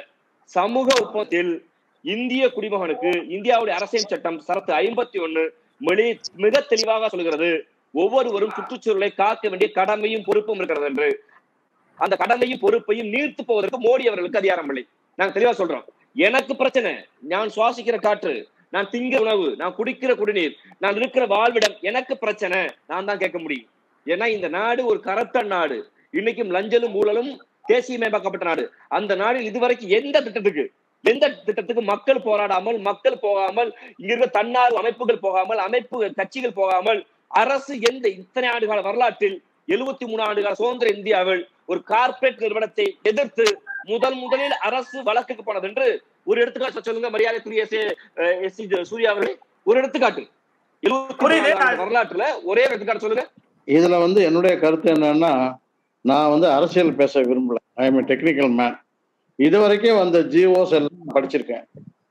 S4: சமூக ஒப்பந்தத்தில் இந்திய குடிமகனுக்கு இந்தியாவுடைய அரசியல் சட்டம் சரத்து ஐம்பத்தி ஒண்ணு மிளி மிக தெளிவாக சொல்கிறது ஒவ்வொருவரும் சுற்றுச்சூழலை காக்க வேண்டிய கடமையும் பொறுப்பும் இருக்கிறது என்று அந்த கடமையும் பொறுப்பையும் நீர்த்து போவதற்கு மோடி அவர்களுக்கு அதிகாரம் இல்லை நாங்க தெளிவா சொல்றோம் எனக்கு பிரச்சனை நான் சுவாசிக்கிற காற்று நான் திங்கிற உணவு நான் குடிக்கிற குடிநீர் நான் இருக்கிற வாழ்விடம் எனக்கு பிரச்சனை நான் தான் கேட்க முடியும் ஏன்னா இந்த நாடு ஒரு கரப்ட நாடு இன்னைக்கும் லஞ்சலும் ஊழலும் தேசியமயமாக்கப்பட்ட நாடு அந்த நாடில் இதுவரைக்கும் எந்த திட்டத்துக்கு எந்த திட்டத்துக்கு மக்கள் போராடாமல் மக்கள் போகாமல் இங்க இருக்க தன்னார்வ அமைப்புகள் போகாமல் அமைப்பு கட்சிகள் போகாமல் அரசு எந்த இத்தனை ஆண்டுகால வரலாற்றில் எழுபத்தி மூணு ஆண்டுகால சுதந்திர இந்தியாவில் ஒரு கார்ப்பரேட் நிறுவனத்தை எதிர்த்து முதல் முதலில் அரசு வழக்குக்கு போனது என்று ஒரு எடுத்துக்காட்டு சொல்லுங்க மரியாதைக்குரிய எஸ் சி சூர்யா அவர்களே ஒரு எடுத்துக்காட்டு எழுபத்தி
S1: புரியுது.
S4: வரலாற்றுல ஒரே ஒரு எடுத்துக்காட்டு சொல்லுங்க
S6: இதுல வந்து என்னுடைய கருத்து என்னன்னா நான் வந்து அரசியல் பேச விரும்பல ஐ எம் டெக்னிக்கல் மேன் இது வரைக்கும் வந்த ஜிஓஸ் எல்லாம் படிச்சிருக்கேன்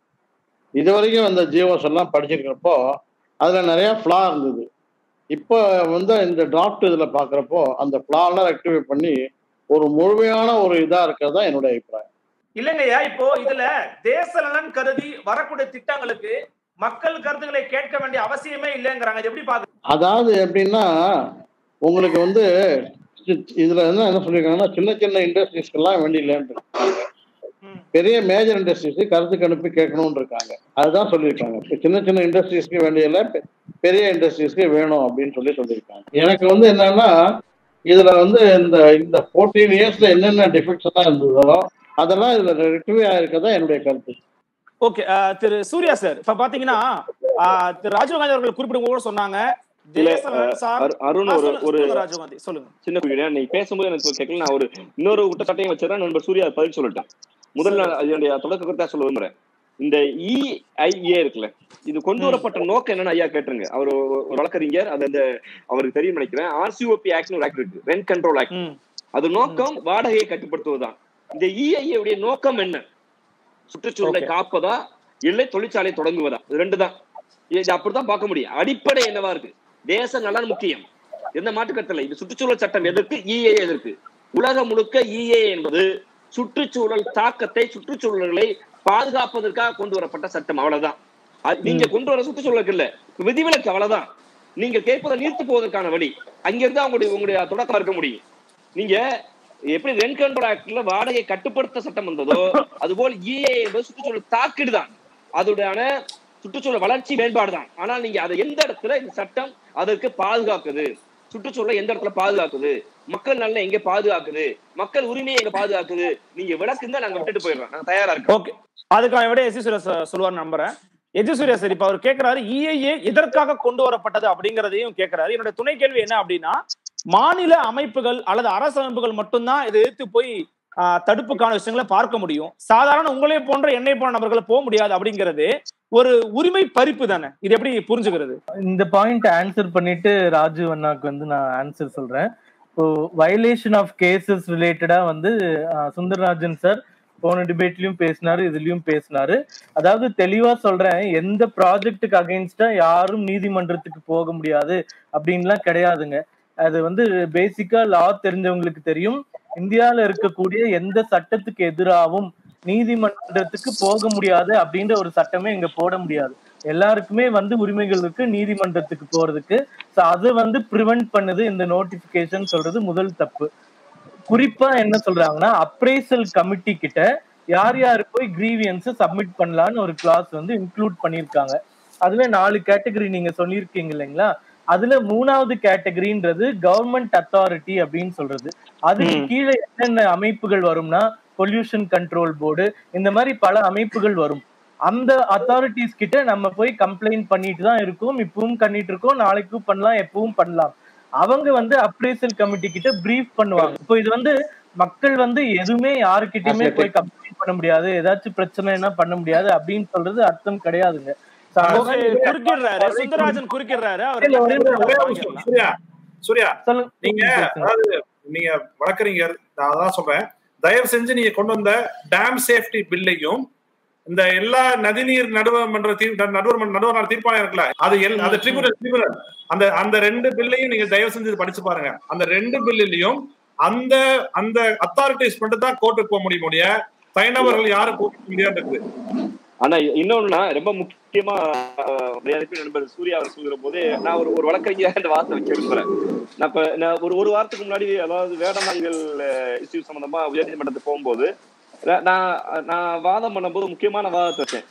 S6: இது வரைக்கும் வந்த ஜிஓஸ் எல்லாம் படிச்சிருக்கிறப்போ அதுல நிறைய ஃப்ளா இருந்தது இப்போ வந்து இந்த டிராஃப்ட் இதுல பாக்குறப்போ அந்த ஃப்ளாலாம் ரெக்டிஃபை பண்ணி ஒரு முழுமையான ஒரு இதா இருக்கிறது தான் என்னுடைய அபிப்பிராயம்
S1: இல்லைங்கய்யா இப்போ இதுல தேச நலன் கருதி வரக்கூடிய திட்டங்களுக்கு மக்கள் கருத்துக்களை கேட்க வேண்டிய அவசியமே இல்லைங்கிறாங்க இது எப்படி பாக்குறீங்க
S6: அதாவது எப்படின்னா உங்களுக்கு வந்து சி- இதுல என்ன என்ன சொல்லியிருக்காங்கன்னா சின்ன சின்ன இண்டஸ்ட்ரீஸ்க்கெல்லாம் வேண்டியில்லைன்னு
S1: ம்.
S6: பெரிய மேஜர் இண்டஸ்ட்ரீஸ் கருத்து கணிப்பு கேட்கணும்னு இருக்காங்க அதுதான் சொல்லியிருக்காங்க இப்ப சின்ன சின்ன இண்டஸ்ட்ரீஸ்க்கு வேண்டியல பெ- பெரிய இண்டஸ்ட்ரீஸ்க்கு வேணும் அப்படின்னு சொல்லி சொல்லியிருக்காங்க எனக்கு வந்து என்னன்னா இதுல வந்து இந்த இந்த ஃபோர்டீன் இயர்ஸ்ல என்னென்ன டிஃபெக்ட்ஸ் எல்லாம் இருந்ததோ அதெல்லாம் இதுல ரெக்டிஃபை ஆயிருக்கதா என்னுடைய கருத்து
S1: ஓகே திரு சூர்யா சார் இப்ப பாத்தீங்கன்னா ஆஹ், திரு ராஜீவ்காந்தி அவர்கள் குறிப்பிடும் கூட சொன்னாங்க
S4: இல்ல,
S1: தேச நலன் சார்
S4: அரு- அருண்
S1: ஆ,
S4: ஒரு
S1: சொல்லுங்க,
S4: ஒரு
S1: சொல்லுங்க ராஜீவ்காந்தி சொல்லுங்க
S4: சின்ன குறிப்பிட நீ பேசும்போது எனக்கு கேட்கல நான் ஒரு இன்னொரு குற்றச்சாட்டையும் வச்சிடறேன் நண்பர் சூர்யா பதில் சொல்லட்டும் முதல்ல நான் அதனுடைய தொடக்க கருத்தா சொல்ல விரும்புறேன் இந்த இஐஏ இருக்குல்ல இது கொண்டு வரப்பட்ட நோக்கம் என்னன்னு ஐயா கேட்டுருங்க அவர் ஒரு ஒரு வழக்கறிஞர் அது அந்த அவருக்கு தெரியும் நினைக்கிறேன் ஆர்சிஓபி ஆக்ட்னு ஒரு ஆக்ட் இருக்கு ரெண்ட் கண்ட்ரோல் ஆக்ட்
S1: ம்
S4: அது நோக்கம் வாடகையை கட்டுப்படுத்துவதுதான் இந்த இஐஏ உடைய நோக்கம் என்ன சுற்றுச்சூழலை
S1: Okay.
S4: காப்பதா இல்லை தொழிற்சாலை தொடங்குவதா இது ரெண்டு தான் இது அப்படித்தான் பார்க்க முடியும் அடிப்படை என்னவா இருக்கு தேச நலன் முக்கியம் எந்த மாற்றுக்கருத்துல இது சுற்றுச்சூழல் சட்டம் எதற்கு இஏ எதற்கு உலகம் முழுக்க இஏ என்பது சுற்றுச்சூழல் தாக்கத்தை சுற்றுச்சூழல்களை பாதுகாப்பதற்காக கொண்டு வரப்பட்ட சட்டம் அவ்வளவுதான் அது நீங்க கொண்டு வர சுற்றுச்சூழலுக்கு இல்ல விதிவிலக்கு அவ்வளவுதான் நீங்க கேட்பதை நீர்த்து போவதற்கான வழி அங்கிருந்து உங்களுடைய உங்களுடைய தொடக்கம் இருக்க முடியும் நீங்க எப்படி ரெண்ட் கண்ட்ரோல் ஆக்ட்ல வாடகை கட்டுப்படுத்த சட்டம் வந்ததோ அதுபோல் இஏ என்பது சுற்றுச்சூழல் தாக்கீடு தான் அதோடான சுற்றுச்சூழல் வளர்ச்சி மேம்பாடு தான் ஆனால் நீங்க அதை எந்த இடத்துல இந்த சட்டம் அதற்கு பாதுகாக்குது சுற்றுச்சூழலை எந்த இடத்துல பாதுகாக்குது மக்கள் நல்ல எங்க பாதுகாக்குது மக்கள் உரிமையை எங்க பாதுகாக்குது நீங்க விளக்குங்க நாங்க விட்டுட்டு போயிடுறோம் நாங்க தயாரா இருக்கோம்
S1: ஓகே அதுக்கான விட எஸ் சூர்யா சார் சொல்லுவார் நம்புறேன் எஸ் சூர்யா சார் இப்ப அவர் கேட்கிறாரு இஐஏ எதற்காக கொண்டு வரப்பட்டது அப்படிங்கறதையும் கேட்கிறாரு என்னுடைய துணை கேள்வி என்ன அப்படின்னா மாநில அமைப்புகள் அல்லது அரசு அமைப்புகள் மட்டும்தான் இதை எதிர்த்து போய் ஆஹ், தடுப்புக்கான விஷயங்களை பார்க்க முடியும் சாதாரண உங்களே போன்ற என்னை போன்ற நபர்கள் போக முடியாது அப்படிங்கிறது ஒரு உரிமை பறிப்பு தானே இது எப்படி புரிஞ்சுக்கிறது
S2: இந்த பாயிண்ட் ஆன்சர் பண்ணிட்டு ராஜு அண்ணாக்கு வந்து நான் ஆன்சர் சொல்றேன் இப்போ வயலேஷன் ஆஃப் கேசஸ் ரிலேட்டடா வந்து அஹ், சுந்தரராஜன் சார் போன டிபேட்லயும் பேசினாரு இதுலயும் பேசினாரு அதாவது தெளிவா சொல்றேன் எந்த ப்ராஜெக்ட்டுக்கு அகைன்ஸ்டா யாரும் நீதிமன்றத்துக்கு போக முடியாது அப்படின்லாம் கிடையாதுங்க அது வந்து பேசிக்கா லா தெரிஞ்சவங்களுக்கு தெரியும் இந்தியால இருக்கக்கூடிய எந்த சட்டத்துக்கு எதிராகவும் நீதிமன்றத்துக்கு போக முடியாது அப்படின்ற ஒரு சட்டமே இங்க போட முடியாது எல்லாருக்குமே வந்து உரிமைகள் இருக்கு நீதிமன்றத்துக்கு போறதுக்கு ஸோ அது வந்து ப்ரிவென்ட் பண்ணுது இந்த நோட்டிபிகேஷன் சொல்றது முதல் தப்பு குறிப்பா என்ன சொல்றாங்கன்னா அப்ரைசல் கமிட்டி கிட்ட யார் யார் போய் கிரீவியன்ஸ் சப்மிட் பண்ணலாம்னு ஒரு கிளாஸ் வந்து இன்க்ளூட் பண்ணியிருக்காங்க அதுல நாலு கேட்டகரி நீங்க சொல்லியிருக்கீங்க இல்லைங்களா அதுல மூணாவது கேட்டகரின்றது கவர்மெண்ட் அத்தாரிட்டி அப்படின்னு சொல்றது அதுக்கு
S1: ம்.
S2: கீழே என்னென்ன அமைப்புகள் வரும்னா பொல்யூஷன் கண்ட்ரோல் போர்டு இந்த மாதிரி பல அமைப்புகள் வரும் அந்த அத்தாரிட்டிஸ் கிட்ட நம்ம போய் கம்ப்ளைண்ட் பண்ணிட்டு தான் இருக்கோம் இப்பவும் பண்ணிட்டு இருக்கோம் நாளைக்கும் பண்ணலாம் எப்பவும் பண்ணலாம் அவங்க வந்து அப்ரைசல் கமிட்டி கிட்ட பிரீஃப் பண்ணுவாங்க இப்போ இது வந்து மக்கள் வந்து எதுவுமே யாருக்கிட்டயுமே போய் கம்ப்ளைண்ட் பண்ண முடியாது ஏதாச்சும் பிரச்சனைனா பண்ண முடியாது அப்படின்னு சொல்றது அர்த்தம் கிடையாதுங்க So,
S1: ஓகே குறுக்கிடுறாரு சுந்தரராஜன் குறுக்கிடுறாரு அவர்
S2: இல்ல, ஒரே ஒரு-
S3: ஒரே ஒரு நிமிஷம். சூர்யா சூர்யா
S2: சொல்லுங்க.
S3: நீங்க
S2: பேசுங்க.
S3: அதாவது நீங்க வழக்கறிஞர் நான் அதான் சொல்றேன் தயவு செஞ்சு நீங்க கொண்டு வந்த டேம் சேஃப்டி பில்லையும் இந்த எல்லா நதிநீர் நடுவர் மன்ற தீர் நடுவர் மன்ற- நடுவர் மன்ற தீர்ப்பாயம் இருக்குல்ல அது எல் அந்த ட்ரிபியூனல் ட்ரிபியூனல் அந்த அந்த ரெண்டு பில்லையும் நீங்க தயவு செஞ்சு படிச்சு பாருங்க அந்த ரெண்டு பில்லிலையும் அந்த அந்த அத்தாரிட்டிஸ் மட்டும் தான் கோர்ட்டுக்கு போக முடியும் முடிய தனிநபர்கள் யாரும் போக முடியாது இருக்குது
S4: ஆனா இன்னொன்னா ரொம்ப முக்கியமா அஹ், மரியாதைக்குரிய நண்பர் சூர்யா அவர் சொல்கிற போது நான் ஒரு ஒரு வழக்கறிஞர் அந்த வார்த்தை வைக்க விரும்புறேன் நான் இப்ப நான் ஒரு ஒரு வாரத்துக்கு முன்னாடி அதாவது வேடந்தாங்கல் இஷ்யூ சம்பந்தமா உயர்நீதிமன்றத்துக்கு போகும்போது நான் நான் நான் வாதம் பண்ணும்போது முக்கியமான வாதத்தை வச்சேன்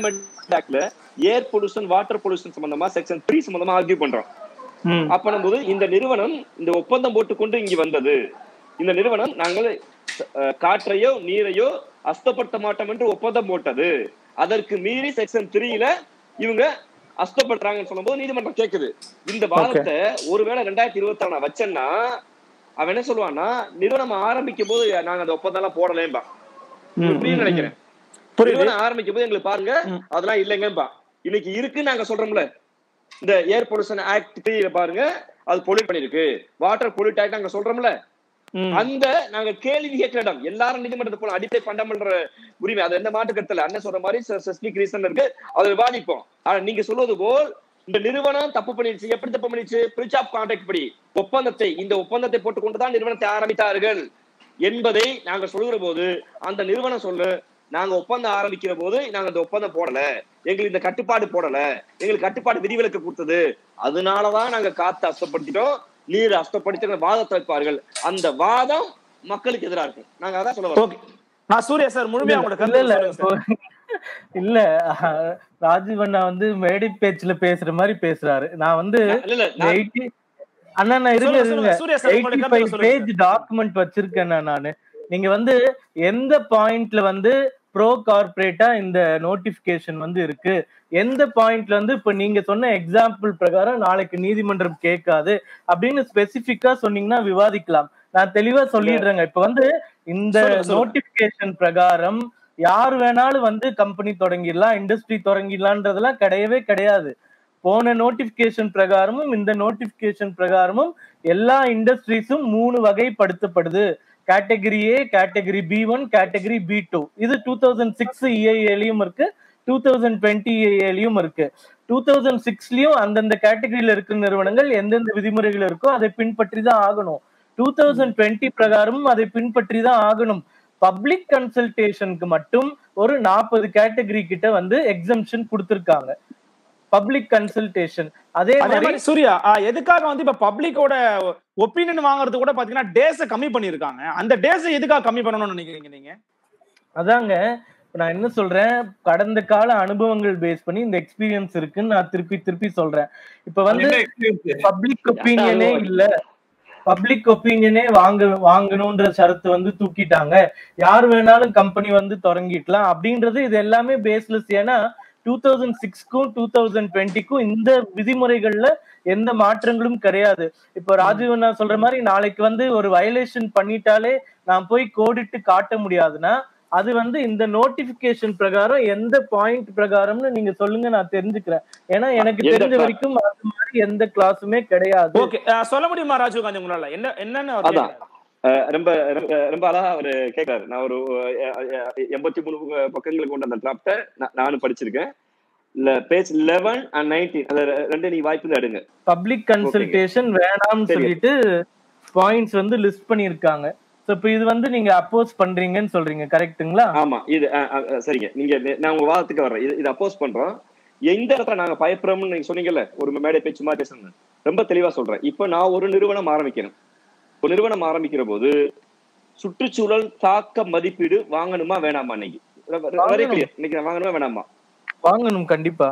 S4: என்ன ஏர் பொல்யூஷன் வாட்டர் பொல்யூஷன் சம்பந்தமா செக்ஷன் த்ரீ சம்பந்தமா ஆர்கியூ பண்றோம்
S2: ம்.
S4: அப்பனும்போது இந்த நிறுவனம் இந்த ஒப்பந்தம் போட்டுக்கொண்டு இங்கு வந்தது இந்த நிறுவனம் நாங்கள் அஹ், காற்றையோ நீரையோ அஸ்தப்படுத்த மாட்டோம் என்று ஒப்பந்தம் போட்டது அதற்கு மீறி செக்ஷன் த்ரீல இவங்க அஸ்தப்படுறாங்கன்னு சொல்லும்போது நீதிமன்றம் கேக்குது இந்த வாதத்தை ஒருவேளை ரெண்டாயிரத்தி இருபத்தி ஆறு வச்சேன்னா அவன் என்ன சொல்லுவான்னா நிறுவனம் ஆரம்பிக்கும் போது நாங்க அந்த ஒப்பந்தம் எல்லாம் போடலேம்பா
S2: ம்,
S4: புரியுது
S2: ம்,
S4: நினைக்கிறேன்
S5: புரியுது
S4: நிறுவனம் ஆரம்பிக்கும் போது எங்களுக்கு பாருங்க அதெல்லாம் இல்லைங்கப்பா இன்னைக்கு இருக்குன்னு நாங்க சொல்றோம்ல இந்த ஏர் பொல்யூஷன் ஆக்ட் த்ரீல பாருங்க அது பொல்யூட் பண்ணிருக்கு வாட்டர் பொல்யூட் ஆக்ட் நாங்க சொல்றோம்ல
S5: ம்.
S4: அந்த நாங்க கேள்வி கேட்கிற இடம் எல்லாரும் நீதிமன்றத்தை போல அடிப்படை ஃபண்டமெண்டல் உரிமை அது எந்த மாற்று கருத்துல அண்ணன் சொல்ற மாதிரி ஸ்பெசிபிக் ரீசன் இருக்கு அதை விவாதிப்போம் ஆனா நீங்க சொல்வது போல் இந்த நிறுவனம் தப்பு பண்ணிடுச்சு எப்படி தப்பு பண்ணிடுச்சு பிரிச் ஆஃப் கான்ட்ராக்ட் படி ஒப்பந்தத்தை இந்த ஒப்பந்தத்தை போட்டுக்கொண்டுதான் நிறுவனத்தை ஆரம்பித்தார்கள் என்பதை நாங்க சொல்கிற போது அந்த நிறுவனம் சொல்லு நாங்க ஒப்பந்தம் ஆரம்பிக்கிற போது நாங்க இந்த ஒப்பந்தம் போடல எங்களுக்கு இந்த கட்டுப்பாடு போடல எங்களுக்கு கட்டுப்பாடு விதிவிலக்கு கொடுத்தது அதனாலதான் நாங்க காத்து அஸ்தப்படுத்திட்டோம் நீர் அஸ்தப்படுத்தி வாதத்தை வைப்பார்கள் அந்த வாதம் மக்களுக்கு எதிரா இருக்கும் நாங்க அதான் சொல்ல வரோம்
S5: ஓகே நான் சூர்யா சார் முழுமையா உங்களோட
S2: இல்ல இல்ல
S5: கருத்து சொல்லுங்க சார்.
S2: இப்போ- இல்ல அஹ், ராஜீவ் அண்ணா வந்து மேடை பேச்சுல பேசுற மாதிரி பேசுறாரு நான் வந்து
S4: இல்ல இல்ல நான்
S2: எயிட்டி அண்ணா நான் இருங்க
S5: சொல்லுங்க,
S2: இருங்க
S5: சொல்லுங்க. சூர்யா சார் உங்களுடைய
S2: எயிட்டி
S5: கருத்தை
S2: ஃபைவ்
S5: சொல்லுங்க
S2: பேஜ் டாக்குமெண்ட் வச்சிருக்கேன் நானு நீங்க வந்து எந்த பாயிண்ட்ல வந்து ப்ரோ கார்பரேட்டா இந்த நோட்டிபிகேஷன் வந்து இருக்கு எந்த பாயிண்ட்ல வந்து இப்ப நீங்க சொன்ன எக்ஸாம்பிள் பிரகாரம் நாளைக்கு நீதிமன்றம் கேட்காது அப்படின்னு ஸ்பெசிபிக்கா சொன்னீங்கன்னா விவாதிக்கலாம் நான் தெளிவா சொல்லிடுறேங்க இப்ப வந்து இந்த
S5: சொல்லுங்க, சொல்லுங்க.
S2: நோட்டிபிகேஷன் பிரகாரம் யார் வேணாலும் வந்து கம்பெனி தொடங்கிடலாம் இண்டஸ்ட்ரி தொடங்கிடலான்றதெல்லாம் கிடையவே கிடையாது போன நோட்டிபிகேஷன் பிரகாரமும் இந்த நோட்டிபிகேஷன் பிரகாரமும் எல்லா இண்டஸ்ட்ரீஸும் மூணு வகைப்படுத்தப்படுது category A category B one category B two இது டூ தௌசண்ட் சிக்ஸ் இஐஏலையும் இருக்கு டூ தௌசண்ட் டுவெண்ட்டி இஐஏலையும் இருக்கு டூ தௌசண்ட் சிக்ஸ்லயும் அந்தந்த கேட்டகரியில இருக்கிற நிறுவனங்கள் எந்தெந்த விதிமுறைகள் இருக்கோ அதை பின்பற்றி தான் ஆகணும் டூ தௌசண்ட் டுவெண்ட்டி பிரகாரமும் அதை பின்பற்றி தான் ஆகணும் பப்ளிக் கன்சல்டேஷனுக்கு மட்டும் ஒரு நாற்பது கேட்டகரி கிட்ட வந்து எக்ஸம்ஷன் கொடுத்திருக்காங்க பப்ளிக் கன்சல்டேஷன் அதே
S5: அதே
S2: மாதிரி
S5: மாதிரி சூர்யா ஆ, எதுக்காக வந்து இப்ப பப்ளிக்கோட ஒப்பீனியன் வாங்குறது கூட பாத்தீங்கன்னா டேஸ கம்மி பண்ணிருக்காங்க அந்த டேஸ எதுக்காக கம்மி பண்ணணும்னு நினைக்கிறீங்க நீங்க
S2: அதாங்க இப்ப நான் என்ன சொல்றேன் கடந்த கால அனுபவங்கள் பேஸ் பண்ணி இந்த எக்ஸ்பீரியன்ஸ் இருக்குன்னு நான் திருப்பி திருப்பி சொல்றேன் இப்ப வந்து
S3: என்ன experience?
S2: பப்ளிக் ஒப்பீனியனே இல்ல பப்ளிக் ஒப்பீனியனே வாங்க வாங்கணும்ன்ற ஷரத்து வந்து தூக்கிட்டாங்க யார் வேணாலும் கம்பெனி வந்து தொடங்கிக்கலாம் அப்படின்றது இது எல்லாமே பேஸ்லெஸ் ஏன்னா டூ தௌசண்ட் சிக்ஸ்க்கும் டூ தௌசண்ட் டுவெண்ட்டிக்கும் இந்த விதிமுறைகள்ல எந்த மாற்றங்களும் கிடையாது இப்போ ராஜீவ் அண்ணா சொல்ற மாதிரி நாளைக்கு வந்து ஒரு வயலேஷன் பண்ணிட்டாலே நான் போய் கோடிட்டு காட்ட முடியாதுன்னா அது வந்து இந்த நோட்டிபிகேஷன் பிரகாரம் எந்த பாயிண்ட் பிரகாரம்னு நீங்க சொல்லுங்க நான் தெரிஞ்சுக்கிறேன் ஏன்னா எனக்கு
S4: எந்த
S2: தெரிஞ்ச
S4: cla-
S2: வரைக்கும் அது மாதிரி எந்த கிளாஸுமே கிடையாது
S5: ஓகே சொல்ல முடியுமா ராஜீவ் காந்தி உங்களால என்ன என்னன்னு அவர்
S4: அதான்.
S5: கேக்குறாரு?
S4: அஹ் ரொம்ப ரொம்ப ரொம்ப அழகா அவரு கேட்கிறாரு நான் ஒரு எண்பத்தி மூணு பக்கங்களுக்கு கொண்ட அந்த டிராப்ட நானும் படிச்சிருக்கேன் இல்ல பேஜ் லெவன் அண்ட் நைன்டீன் அந்த ரெ- ரெண்டு நீ வாய்ப்பு எடுங்க
S2: பப்ளிக் கன்சல்டேஷன் வேணாம்னு
S4: சரி.
S2: சொல்லிட்டு பாயிண்ட்ஸ் வந்து லிஸ்ட் பண்ணிருக்காங்க சோ இப்போ இது வந்து நீங்க அப்போஸ் பண்றீங்கன்னு சொல்றீங்க கரெக்ட்டுங்களா
S4: ஆமா இது அஹ், அஹ், அஹ், சரிங்க நீங்க நே- நான் உங்க வாதத்துக்கு வர்றேன் இது இது அப்போஸ் பண்றோம் எந்த இடத்துல நாங்க பயப்படுறோம்னு நீங்க சொன்னீங்கல்ல ஒரு மேடை பேச்சு மாதிரி பேசுங்க ரொம்ப தெளிவா சொல்றேன் இப்ப நான் ஒரு நிறுவனம் ஆரம்பிக்கிறேன் ஒரு நிறுவனம் ஆரம்பிக்கிற போது சுற்றுச்சூழல் தாக்க மதிப்பீடு வாங்கணுமா வேணாமா இன்னைக்கு வெரி
S2: வாங்கணும்.
S4: கிளியர் இன்னைக்கு நான் வாங்கணுமா வேணாமா
S2: வாங்கணும் கண்டிப்பா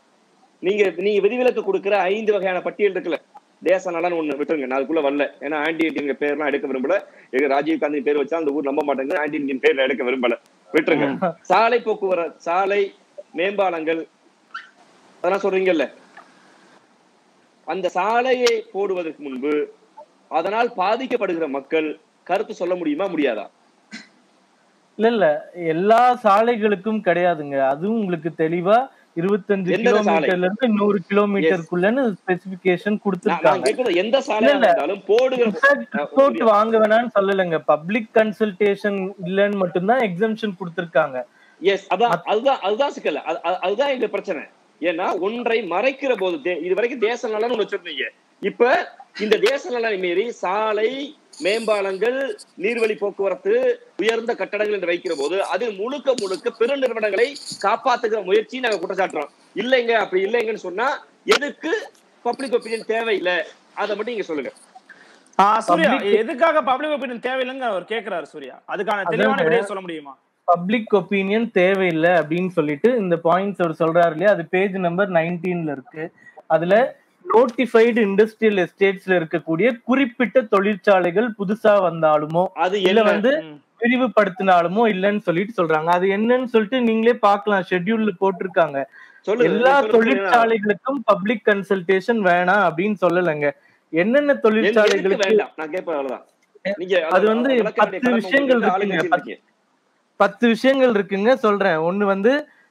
S4: நீங்க நீங்க விதிவிலக்கு கொடுக்கிற ஐந்து வகையான பட்டியல் இருக்குல்ல தேச நலன் ஒண்ணு விட்டுருங்க நான் அதுக்குள்ள வரல ஏன்னா ஆன்டி இண்டியன் பேர்லாம் எடுக்க விரும்பல எங்க ராஜீவ் காந்தி பேர் வச்சா அந்த ஊர் நம்ப மாட்டேங்க ஆன்டி இண்டியன் பேர் எடுக்க விரும்பல விட்டுருங்க சாலை போக்குவரத்து சாலை மேம்பாலங்கள் அதெல்லாம் சொல்றீங்கல்ல அந்த சாலையை போடுவதற்கு முன்பு அதனால் பாதிக்கப்படுகிற மக்கள் கருத்து சொல்ல முடியுமா முடியாதா
S2: இல்ல இல்ல எல்லா சாலைகளுக்கும் கிடையாதுங்க அதுவும் உங்களுக்கு தெளிவா இருபத்தஞ்சு
S4: எந்தெந்த சாலை?
S2: கிலோமீட்டர்ல இருந்து நூறு கிலோமீட்டருக்குள்ளன்னு ஸ்பெசிபிகேஷன்
S4: நான் நான்
S2: கொடுத்திருக்காங்க
S4: கேட்கறது எந்த சாலையா
S2: இல்ல, இல்ல.
S4: இருந்தாலும் போடுகிற
S2: ரிப்போர்ட் வாங்க வேணாம்னு சொல்லலைங்க பப்ளிக் கன்சல்டேஷன் இல்லைன்னு மட்டும்தான் எக்ஸம்ஷன் கொடுத்திருக்காங்க
S4: எஸ் அதான் அதுதான் அதுதான் சிக்கல் அது- அது- அதுதான் எங்க பிரச்சனை ஏன்னா ஒன்றை மறைக்கிற போது தே- இது வரைக்கும் தேச நலன் ஒண்ணு வச்சிருந்தீங்க இப்ப இந்த தேச நலனை மீறி சாலை மேம்பாலங்கள் நீர்வழி போக்குவரத்து உயர்ந்த கட்டடங்கள் என்று வைக்கிற போது அது முழுக்க முழுக்க பெருநிறுவனங்களை காப்பாத்துகிற முயற்சி நாங்க குற்றச்சாட்டுறோம் இல்லைங்க அப்படி இல்லைங்கன்னு சொன்னா எதுக்கு பப்ளிக் ஒப்பீனியன் தேவையில்லை அதை மட்டும் நீங்க சொல்லுங்க
S5: ஆ, சூர்யா
S2: Public-
S5: எதுக்காக பப்ளிக் ஒப்பீனியன் தேவையில்லைங்க அவர் கேக்குறாரு சூர்யா அதுக்கான தெளிவான
S2: அதாங்க.
S5: விடையை சொல்ல முடியுமா
S2: பப்ளிக் ஒப்பீனியன் தேவையில்லை அப்படின்னு சொல்லிட்டு இந்த பாயிண்ட்ஸ் அவர் சொல்றாரு இல்லையா அது பேஜ் நம்பர் நைன்டீன்ல இருக்கு அதுல நோட்டிஃபைடு இண்டஸ்ட்ரியல் எஸ்டேட்ஸ்ல இருக்கக்கூடிய குறிப்பிட்ட தொழிற்சாலைகள் புதுசா வந்தாலுமோ
S4: அது
S2: இல்ல
S4: என்ன
S2: வந்து
S5: ம்.
S2: விரிவுபடுத்தினாலுமோ இல்லைன்னு சொல்லிட்டு சொல்றாங்க அது என்னன்னு சொல்லிட்டு நீங்களே பார்க்கலாம் ஷெட்யூல்ல போட்டிருக்காங்க
S4: சொல்லுங்க
S2: எல்லா
S4: சொல்லுங்க, சொல்லுங்க.
S2: தொழிற்சாலைகளுக்கும் பப்ளிக் கன்சல்டேஷன் வேணாம் அப்படின்னு சொல்லலைங்க என்னென்ன
S4: எதுக்கு
S2: தொழிற்சாலைகளுக்கு
S4: வேண்டாம் நான் கேட்பேன் அவ்வளவுதான் நீங்க
S2: அது வந்து
S4: விளக்க வேண்டிய
S2: பத்து
S4: கடமை
S2: விஷயங்கள்
S4: உங்களுக்கு ஆளுங்க
S2: இருக்குங்க.
S4: வச்சிருக்கீங்க.
S2: பத்து விஷயங்கள் இருக்குங்க சொல்றேன் ஒண்ணு வந்து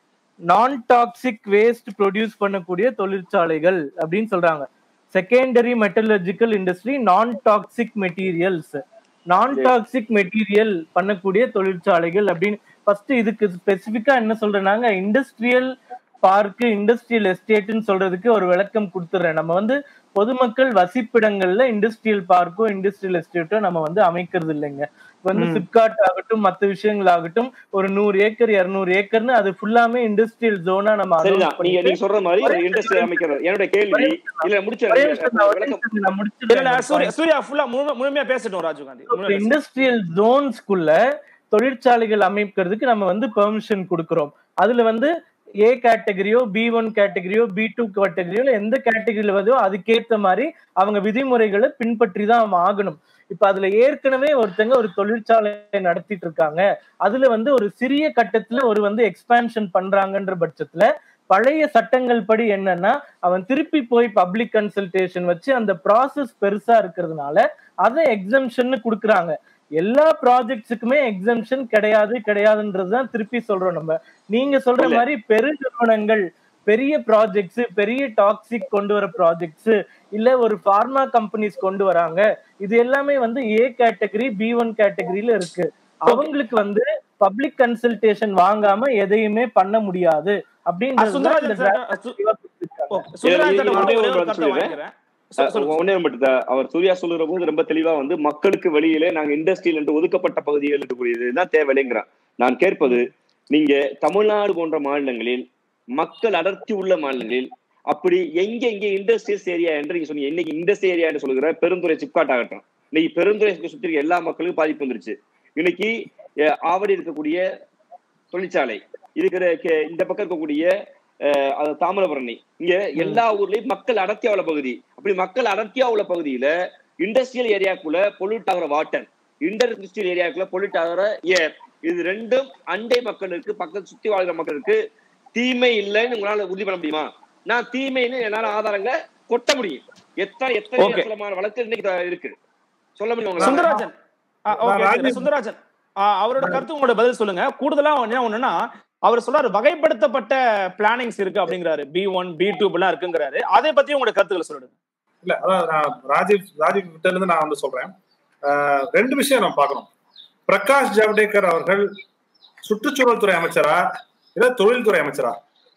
S2: நான் டாக்ஸிக் வேஸ்ட் ப்ரொடியூஸ் பண்ணக்கூடிய தொழிற்சாலைகள் அப்படின்னு சொல்றாங்க secondary metallurgical industry non toxic materials non toxic material பண்ணக்கூடிய தொழிற்சாலைகள் அப்படின்னு ஃபர்ஸ்ட் இதுக்கு ஸ்பெசிபிக்கா என்ன சொல்றேன்னாங்க இண்டஸ்ட்ரியல் பார்க்கு இண்டஸ்ட்ரியல் எஸ்டேட்னு சொல்றதுக்கு ஒரு விளக்கம் கொடுத்துறேன் நம்ம வந்து பொதுமக்கள் வசிப்பிடங்கள்ல இண்டஸ்ட்ரியல் பார்க்கோ இண்டஸ்ட்ரியல் எஸ்டேட்டோ நம்ம வந்து அமைக்கிறது இல்லைங்க இப்ப வந்து
S5: ம்.
S2: சிப்காட் ஆகட்டும் மத்த விஷயங்கள் ஆகட்டும் ஒரு நூறு ஏக்கர் இருநூறு ஏக்கர்னு அது ஃபுல்லாமே இண்டஸ்ட்ரியல் ஜோனா நம்ம announce
S4: சரிதான் நீங்க
S2: பண்ணிட்டு-
S4: நீங்க சொல்ற மாதிரி ஒரு இண்டஸ்ட்ரி அமைக்கிறது என்னோட கேள்வி இல்ல முடிச்சு
S2: ஒரே நிமிஷம் நான் ஒரே
S4: விளக்கம்
S2: நிமிஷம் நான்
S5: இல்ல, இல்ல, சூர்யா
S2: முடிச்சிடுறேன்
S5: சூர்யா ஃபுல்லா முழுமையா பேசட்டும் ராஜீவ் காந்தி முழுமையா பேசட்டும்.
S2: இண்டஸ்ட்ரியல் ஜோன்ஸ்குள்ள தொழிற்சாலைகள் அமைக்கிறதுக்கு நம்ம வந்து பெர்மிஷன் கொடுக்கிறோம் அதுல வந்து ஏ கேட்டகரியோ பி ஒன் கேட்டகரியோ பி டூ கேட்டகரியோ எந்த கேட்டகரியில வருதோ அதுக்கேத்த மாதிரி அவங்க விதிமுறைகளை பின்பற்றி தான் அவங்க ஆகணும் இப்ப அதுல ஏற்கனவே ஒருத்தங்க ஒரு தொழிற்சாலை நடத்திட்டு இருக்காங்க அதுல வந்து ஒரு சிறிய கட்டத்துல ஒரு வந்து எக்ஸ்பான்ஷன் பண்றாங்கன்ற பட்சத்துல பழைய சட்டங்கள் படி என்னன்னா அவன் திருப்பி போய் பப்ளிக் கன்சல்டேஷன் வச்சு அந்த ப்ராசஸ் பெருசா இருக்கிறதுனால அதை எக்ஸம்ஷன் கொடுக்குறாங்க எல்லா ப்ராஜெக்ட்ஸுக்குமே எக்ஸம்ஷன் கிடையாது கிடையாதுன்றதுதான் திருப்பி சொல்றோம் நம்ம நீங்க சொல்ற
S4: இல்ல.
S2: மாதிரி பெருநிறுவனங்கள் பெரிய ப்ராஜெக்ட்ஸ் பெரிய டாக்ஸிக் கொண்டு வர ப்ராஜெக்ட்ஸ் இல்ல ஒரு பார்மா கம்பெனிஸ் கொண்டு வராங்க இது எல்லாமே வந்து ஏ கேட்டகரி பி ஒன் கேட்டகரியில இருக்கு அவங்களுக்கு வந்து பப்ளிக் கன்சல்டேஷன் வாங்காம எதையுமே பண்ண முடியாது
S5: அஹ்,
S2: அப்படின்றது
S5: சுந்தரராஜன் சார், அஹ், சு- ஓ, சுந்தரராஜன் சார்,
S4: இல்ல,
S5: ஒரே ஒரு
S4: இல்ல,
S5: கருத்தை
S4: சொல்லுங்க.
S5: வாங்கிக்கிறேன். சொ- சொல்லுங்க.
S4: ஒன்னே மட்டும் தான். அவர் சூர்யா சொல்லுற போது ரொம்ப தெளிவா வந்து மக்களுக்கு வெளியிலே நாங்க இண்டஸ்ட்ரியில் என்று ஒதுக்கப்பட்ட பகுதிகள் இருக்கக்கூடியதுதான் தேவையில்லைங்கிறான் நான் கேட்பது நீங்க தமிழ்நாடு போன்ற மாநிலங்களில் மக்கள் அடர்த்தி உள்ள மாநிலங்களில் அப்படி எங்க எங்க இண்டஸ்ட்ரியல்ஸ் ஏரியா என்று நீங்க சொன்னீங்க இன்னைக்கு இண்டஸ்ட்ரி ஏரியா என்று சொல்லுகிற பெருந்துறை சிப்காட் ஆகட்டும் இன்னைக்கு பெருந்துறை சுற்றி இருக்க எல்லா மக்களுக்கும் பாதிப்பு வந்துருச்சு இன்னைக்கு அஹ், ஆவடி இருக்கக்கூடிய தொழிற்சாலை இருக்கிற கே- இந்த பக்கம் இருக்கக்கூடிய அஹ், அது தாமிரபரணி இங்க எல்லா ஊர்லயும் மக்கள் அடர்த்தியா உள்ள பகுதி அப்படி மக்கள் அடர்த்தியா உள்ள பகுதியில இண்டஸ்ட்ரியல் ஏரியாக்குள்ள பொல்யூட் ஆகிற வாட்டர் இண்டஸ்ட்ரியல் ஏரியாக்குள்ள பொல்யூட் ஆகிற ஏர் இது ரெண்டும் அண்டை மக்களுக்கு பக்கத்து சுத்தி வாழ்கிற மக்களுக்கு தீமை இல்லைன்னு உங்களால உறுதி பண்ண முடியுமா நான் தீமைன்னு என்னால ஆதாரங்களை கொட்ட முடியும் எத்தனை எத்தனை
S5: Okay.
S4: லட்சமான வழக்கு இன்னைக்கு த- இருக்கு சொல்ல முடியும் உங்களால?
S5: சுந்தரராஜன் அஹ், okay,
S3: நான் ராஜீவ்
S5: சுந்தரராஜன் அஹ், அவரோட கருத்து உங்களோட பதில் சொல்லுங்க கூடுதலா என்ன ஒண்ணுன்னா அவர் சொல்றாரு வகைப்படுத்தப்பட்ட பிளானிங்ஸ் இருக்கு அப்படிங்கிறாரு பி ஒன் பி டூ எல்லாம் இருக்குங்கிறாரு அதை பத்தி உங்களோட கருத்துக்களை சொல்லுங்க
S3: இல்ல அதாவது நான் ராஜீவ் ராஜீவ் கிட்ட இருந்து நான் வந்து சொல்றேன் ஆஹ் ரெண்டு விஷயம் நம்ம பார்க்கணும் பிரகாஷ் ஜவடேகர் அவர்கள் சுற்றுச்சூழல் துறை அமைச்சரா இல்ல தொழில்துறை அமைச்சரா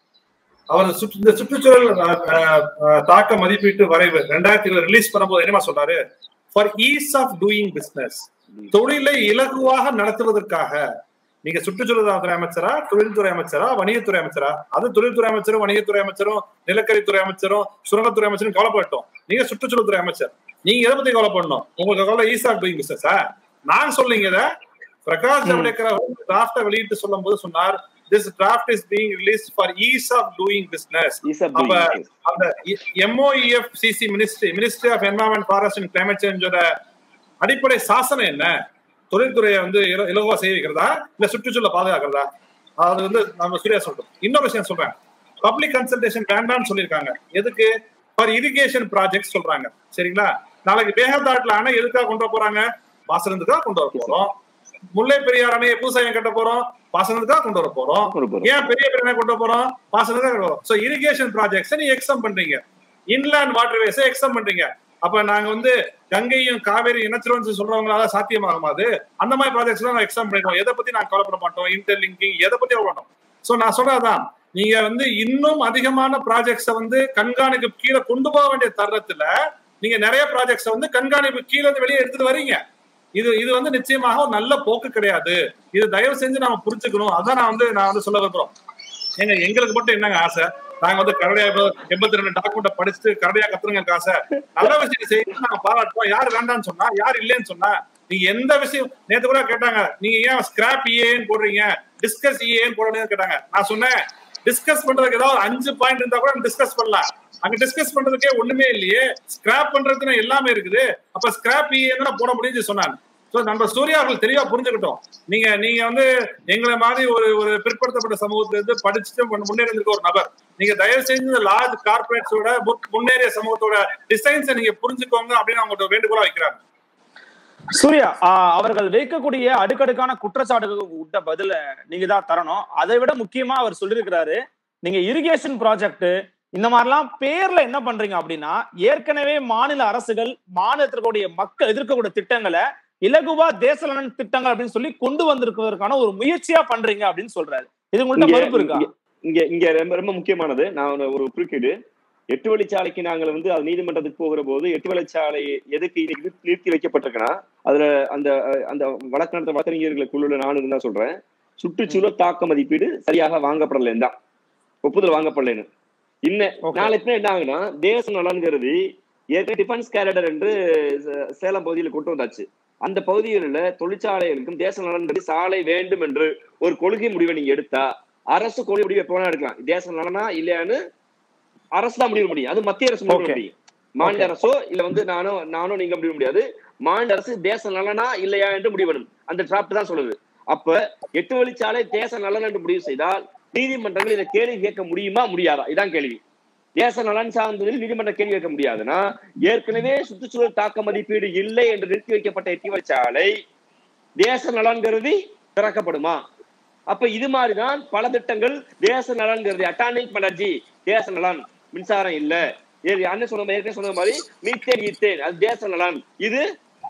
S3: அவர் சுற்று- இந்த சுற்றுச்சூழல் ஆஹ், ஆஹ், ஆஹ், தாக்க மதிப்பீட்டு வரைவு ரெண்டாயிரத்தி இருபது ரிலீஸ் பண்ணும்போது என்னமா சொல்றாரு for ease of doing business தொழிலை இலகுவாக நடத்துவதற்காக நீங்க சுற்றுச்சூழல் துறை அமைச்சரா தொழில்துறை அமைச்சரா வணிகத்துறை அமைச்சரா அது தொழில்துறை அமைச்சரும் வணிகத்துறை அமைச்சரும் நிலக்கரித்துறை அமைச்சரும் சுரங்கத்துறை அமைச்சரும் கவலைப்பட்டோம் நீங்க சுற்றுச்சூழல் துறை அமைச்சர் நீங்க எதை பத்தி கவலைப்படணும் உங்களுக்கு கவலை ஈஸ் ஆஃப் டூயிங் பிசினஸ் நான் சொல்லிங்க இத பிரகாஷ் ஜவடேகர் டிராப்ட வெளியிட்டு சொல்லும் போது சொன்னார் this draft is being release for ease of doing business
S4: Ease of doing
S3: அப்ப
S4: business.
S3: அந்த MoEF CC ministry ministry of environment forest and climate சேஞ்சோட அடிப்படை சாசனம் என்ன தொழில்துறையை வந்து இல- இலகுவா செய்ய வைக்கிறதா இல்ல சுற்றுச்சூழலை பாதுகாக்கிறதா அது வந்து நம்ம சூர்யா சொல்றோம் இன்னொரு விஷயம் சொல்றேன் பப்ளிக் கன்சல்டேஷன் வேண்டாம்னு சொல்லியிருக்காங்க எதுக்கு ஃபார் இரிகேஷன் ப்ராஜெக்ட் சொல்றாங்க சரிங்களா நாளைக்கு மேகதாட்ல அணை எதுக்காக கொண்டு வர போறாங்க பாசனத்துக்காக கொண்டு வர போறோம் முல்லை பெரியார் அணையை பூசாயம் கட்ட போறோம் பாசனத்துக்காக கொண்டு வர போறோம்
S4: ஒரு பொருள்.
S3: ஏன் பெரிய பெரிய அணை கொண்டு வர போறோம் பாசனத்துக்காக கொண்டு வரோம் சோ இரிகேஷன் ப்ராஜெக்ட்ஸ் நீங்க எக்ஸம் பண்றீங்க இன்லேண்ட் வாட்டர் வேஸை எக்ஸம் பண்றீங்க அப்ப நாங்க வந்து கங்கையும் காவேரி இணைச்சிருவோம் சொல்றவங்களால சாத்தியமாகுமா அது அந்த மாதிரி ப்ராஜெக்ட்ஸ் நாங்க எக்ஸாம் பண்ணிடுவோம் எதை பத்தி நாங்க கவலைப்பட மாட்டோம் இன்டர் லிங்கிங் எதை பத்தி கவலை மாட்டோம் சோ நான் சொல்றதுதான் நீங்க வந்து இன்னும் அதிகமான ப்ராஜெக்ட்ஸை வந்து கண்காணிப்பு கீழே கொண்டு போக வேண்டிய தருணத்துல நீங்க நிறைய ப்ராஜெக்ட்ஸை வந்து கண்காணிப்பு கீழே இருந்து வெளியே எடுத்துட்டு வரீங்க இது இது வந்து நிச்சயமாக ஒரு நல்ல போக்கு கிடையாது இது தயவு செஞ்சு நாம புரிஞ்சுக்கணும் அதான் நான் வந்து நான் வந்து சொல்ல விரும்புறோம் ஏங்க எங்களுக்கு மட்டும் என்னங்க ஆசை நாங்க வந்து கரடியா எண்பத்தி ரெண்டு டாக்குமெண்ட் படிச்சுட்டு கரடியா கத்துருங்க எனக்கு ஆசை நல்ல விஷயம் செய்யணும் நாங்க பாராட்டுவோம் யார் வேண்டாம்னு சொன்னா யார் இல்லைன்னு சொன்னா நீங்க எந்த விஷயம் நேத்து கூட கேட்டாங்க நீங்க ஏன் ஸ்கிராப் இஏன்னு போடுறீங்க டிஸ்கஸ் இஏன்னு போடுறீங்கன்னு கேட்டாங்க நான் சொன்னேன் டிஸ்கஸ் பண்றதுக்கு ஏதாவது அஞ்சு பாயிண்ட் இருந்தா கூட டிஸ்கஸ் பண்ணலாம் அங்க டிஸ்கஸ் பண்றதுக்கே ஒண்ணுமே இல்லையே ஸ்கிராப் பண்றதுக்குன்னு எல்லாமே இருக்குது அப்ப ஸ்கிராப் இஏன்னு போட முடியும்னு சொன்னாங்க சோ நம்ம சூர்யா அவர்கள் தெளிவா புரிஞ்சுக்கிட்டோம் நீங்க நீங்க வந்து எங்களை மாதிரி ஒரு ஒரு பிற்படுத்தப்பட்ட சமூகத்துல இருந்து படிச்சுட்டு முன்னேறி இருக்க ஒரு நபர் நீங்க தயவு செஞ்சு இந்த லார்ஜ் கார்பரேட்ஸோட முன்னேறிய சமூகத்தோட டிசைன்ஸை நீங்க புரிஞ்சுக்கோங்க அப்படின்னு அவங்க வேண்டுகோளா வைக்கிறாங்க
S1: சூர்யா ஆஹ் அவர்கள் வைக்கக்கூடிய அடுக்கடுக்கான குற்றச்சாட்டுகளுக்கு விட்ட பதில நீங்க தான் தரணும் அதை விட முக்கியமா அவர் சொல்லியிருக்கிறாரு நீங்க இரிகேஷன் ப்ராஜெக்ட் இந்த மாதிரிலாம் பேர்ல என்ன பண்றீங்க அப்படின்னா ஏற்கனவே மாநில அரசுகள் மாநிலத்திற்குடைய மக்கள் எதிர்க்கக்கூடிய திட்டங்களை இலகுவா தேச நலன் திட்டங்கள் அப்படின்னு சொல்லி கொண்டு வந்திருக்கிறதுக்கான ஒரு முயற்சியா பண்றீங்க அப்படின்னு சொல்றாரு இது உங்கள்ட்ட
S4: இங்க-
S1: மறுப்பு இருக்கா
S4: இங்க- இங்க இங்க ரொம்ப ரொம்ப முக்கியமானது நான் ஒரு- ஒரு குறுக்கீடு எட்டு வழிச்சாலைக்கு நாங்கள் வந்து அது நீதிமன்றத்துக்கு போகிற போது எட்டு வழிச்சாலை எதுக்கு இன்னைக்கு நிறுத்தி வைக்கப்பட்டிருக்குன்னா அதுல அந்த அஹ், அந்த வழக்கு நடத்த வழக்கறிஞர்கள் குழுல நான் இருந்தா சொல்றேன் சுற்றுச்சூழல் தாக்க மதிப்பீடு சரியாக வாங்கப்படலை தான் ஒப்புதல் வாங்கப்படலைன்னு இன்ன
S1: Okay.
S4: நாளைக்கு என்ன ஆகுனா தேச நலன்கிறது ஏற்கனவே டிஃபென்ஸ் கேரடர் என்று சே- சேலம் பகுதியில் கொண்டு வந்தாச்சு அந்த பகுதிகளில் தொழிற்சாலைகளுக்கும் தேச நலன்கிறது சாலை வேண்டும் என்று ஒரு கொள்கை முடிவை நீங்க எடுத்தா அரசு கொள்கை முடிவு எப்ப வேணா எடுக்கலாம் தேச நலனா இல்லையான்னு அரசு தான் முடிவு முடியும் அது மத்திய அரசு முடிவு
S1: Okay.
S4: முடியும் மாநில அரசோ இல்ல வந்து நானும் நானும் நீங்க முடிவு முடியாது மாநில அரசு தேச நலனா இல்லையா என்று முடிவெடும் அந்த டிராப்ட் தான் சொல்லுது அப்ப எட்டு வழிச்சாலை தேச நலன் என்று முடிவு செய்தால் நீதிமன்றங்கள் இதை கேள்வி கேட்க முடியுமா முடியாதா இதான் கேள்வி தேச நலன் சார்ந்ததில் நீதிமன்ற கேள்வி கேட்க முடியாதுன்னா ஏற்கனவே சுற்றுச்சூழல் தாக்க மதிப்பீடு இல்லை என்று நிறுத்தி வைக்கப்பட்ட எட்டு வழிச்சாலை தேச நலன் கருதி திறக்கப்படுமா அப்ப இது மாதிரிதான் பல திட்டங்கள் தேச நலன் கருதி அட்டானிக் எனர்ஜி தேச நலன் மின்சாரம் இல்ல ஏ- அண்ணன் சொன்ன மாதிரி ஏற்கனவே சொன்ன மாதிரி மீத்தேன் ஈத்தேன் அது தேச நலன் இது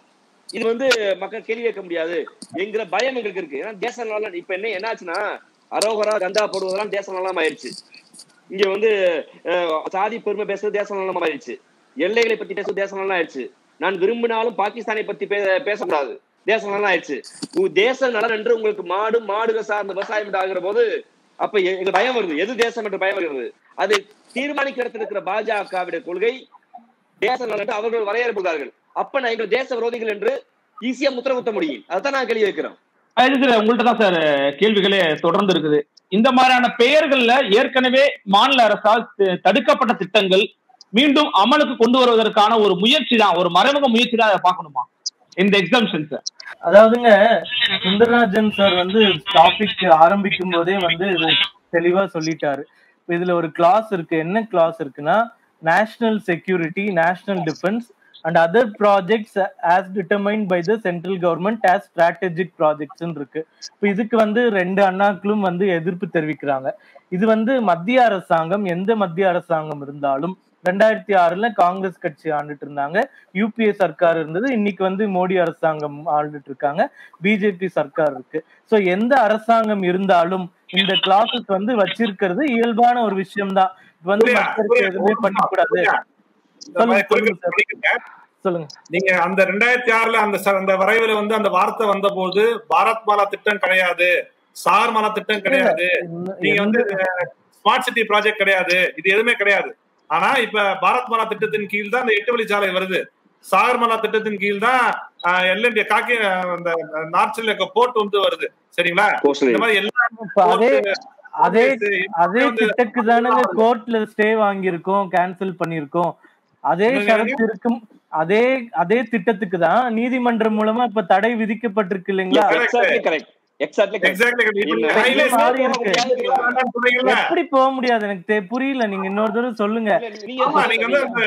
S4: இது வந்து மக்கள் கேள்வி கேட்க முடியாது என்கிற பயம் எங்களுக்கு இருக்கு ஏன்னா தேச நலன் இப்ப என்ன என்னாச்சுன்னா அரோகரா கந்தா போடுவதெல்லாம் தேச நலம் ஆயிடுச்சு இங்க வந்து அஹ், சாதி பெருமை பேசுறது தேச நலம் ஆயிடுச்சு எல்லைகளை பத்தி பேசுறது தேச நலம் ஆயிடுச்சு நான் விரும்பினாலும் பாகிஸ்தானை பத்தி பே- பேசக்கூடாது தேச நலன் ஆயிடுச்சு உ- தேச நலன் என்று உங்களுக்கு மாடு மாடுகள் சார்ந்த விவசாயம் என்று ஆகிற போது அப்ப எ- எங்களுக்கு பயம் வருது எது தேசம் என்று பயம் வருகிறது அது தீர்மானிக்க இடத்துல இருக்கிற பாஜகவுடைய கொள்கை தேச நலன் என்று அவர்கள் வரையறுக்கிறார்கள் அப்ப நான் எங்கள் தேச விரோதிகள் என்று ஈஸியா முத்திர குத்த முடியும் அதான் நான் கேள்வி வைக்கிறோம்
S1: இது சார் உங்கள்ட்ட தான் சார் கேள்விகளே தொடர்ந்து இருக்குது இந்த மாதிரியான பெயர்கள்ல ஏற்கனவே மாநில அரசால் த- தடுக்கப்பட்ட திட்டங்கள் மீண்டும் அமலுக்கு கொண்டு வருவதற்கான ஒரு முயற்சி தான் ஒரு மறைமுக முயற்சி தான் அதை பார்க்கணுமா இந்த எக்ஸாம்ஷன்ஸ்
S2: அதாவதுங்க சுந்தரராஜன் சார் வந்து டாபிக் ஆரம்பிக்கும் போதே வந்து இது தெளிவா சொல்லிட்டாரு இப்ப இதுல ஒரு கிளாஸ் இருக்கு என்ன கிளாஸ் இருக்குன்னா national security national defence and other projects as determined by the central government as strategic projects இருக்கு இப்போ இதுக்கு வந்து ரெண்டு அண்ணாக்களும் வந்து எதிர்ப்பு தெரிவிக்கிறாங்க இது வந்து மத்திய அரசாங்கம் எந்த மத்திய அரசாங்கம் இருந்தாலும் ரெண்டாயிரத்தி ஆறுல காங்கிரஸ் கட்சி ஆண்டுட்டு இருந்தாங்க யூபிஏ சர்க்கார் இருந்தது இன்னைக்கு வந்து மோடி அரசாங்கம் ஆண்டுட்டு இருக்காங்க பிஜேபி சர்க்கார் இருக்கு சோ எந்த அரசாங்கம் இருந்தாலும் இந்த கிளாஸஸ் வந்து வச்சிருக்கிறது இயல்பான ஒரு விஷயம் தான் வந்து
S3: புரியா?
S2: மக்களுக்கு
S3: புரியா?
S2: எதுவுமே பண்ணக்கூடாது
S3: புரியா? இந்த மாதிரி குறுக்கிட்டு பண்ணிக்கங்க.
S2: சொல்லுங்க
S3: நீங்க அந்த ரெண்டாயிரத்தி ஆறுல அந்த ச- அந்த வரைவுல வந்து அந்த வார்த்தை வந்த போது பாரத் மாலா திட்டம் கிடையாது சார் மாலா திட்டம் கிடையாது நீங்க வந்து ஸ்மார்ட் சிட்டி ப்ராஜெக்ட் கிடையாது இது எதுவுமே கிடையாது ஆனா இப்ப பாரத் மாலா திட்டத்தின் கீழ் தான் இந்த எட்டு வழிச்சாலை வருது சாகர்மாலா திட்டத்தின் கீழ் தான் எல்என்டி காக்கி அஹ், இந்த நார்த்தில் இருக்க போர்ட் வந்து வருது சரிங்களா
S4: கோஸ்டல்
S3: இந்த மாதிரி எல்லா
S2: இப்ப அதே அதே
S3: port,
S2: அதே
S3: வந்து-
S2: திட்டக்கு தானங்க கோர்ட்ல ஸ்டே வாங்கியிருக்கோம் கேன்சல் பண்ணியிருக்கோம் அதே
S3: என்னங்க?
S2: ஷரத்து இருக்கும் அதே அதே திட்டத்துக்கு தான் நீதிமன்றம் மூலமா இப்ப தடை விதிக்கப்பட்டிருக்கு இல்லைங்களா
S3: Correct.
S4: Exactly correct exactly correct
S3: exactly இப்ப நீங்க
S4: இல்ல,
S3: highways
S2: மாறி இருக்கு.
S3: வேண்டாம்னு சொன்னீங்கல்ல?
S2: எப்படி போக முடியாது எனக்கு தெ- புரியல நீங்க இன்னொரு தடவை சொல்லுங்க
S3: ஆமா நீங்க வந்து அந்த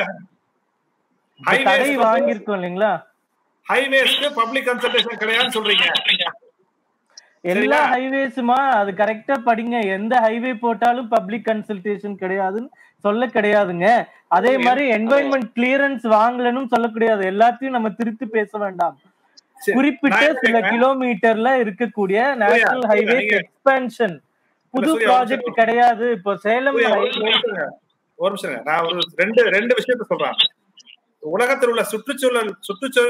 S2: இப்ப
S3: highways
S2: தடை
S3: வந்து-
S2: வாங்கியிருக்கோம் இல்லைங்களா
S3: ஹைவேஸ்க்கு பப்ளிக் கன்சல்டேஷன் கிடையாதுன்னு சொல்றீங்க
S2: எல்லா
S3: சரிங்களா?
S2: ஹைவேஸுமா அது கரெக்டா படிங்க எந்த ஹைவே போட்டாலும் பப்ளிக் கன்சல்டேஷன் கிடையாதுன்னு சொல்ல கிடையாதுங்க அதே மாதிரி என்வாயன்மெண்ட் கிளியரன்ஸ் வாங்கலன்னு சொல்ல கிடையாது எல்லாத்தையும் நம்ம திருத்தி பேச வேண்டாம்
S3: சரி,
S2: குறிப்பிட்ட
S3: நான் என்ன
S2: சில
S3: கேக்குறேன்?
S2: கிலோமீட்டர்ல இருக்கக்கூடிய நேஷனல்
S3: புரியுது,
S2: ஹைவே
S3: நீங்க-
S2: எக்ஸ்பென்ஷன் புது
S3: சூர்யா, ஒரு
S2: ப்ராஜெக்ட்
S3: நிமிஷம்.
S2: கிடையாது இப்போ சேலம்
S3: புரியுது, ஒரு
S2: highway-
S3: நிமிஷம் இருங்க. ஒரு நிமிஷம் இருங்க. நான் ஒரு ரெண்டு ரெண்டு விஷயத்த சொல்றேன் உலகத்தில் உள்ள சுற்றுச்சூழல் சுற்றுச்சூழல்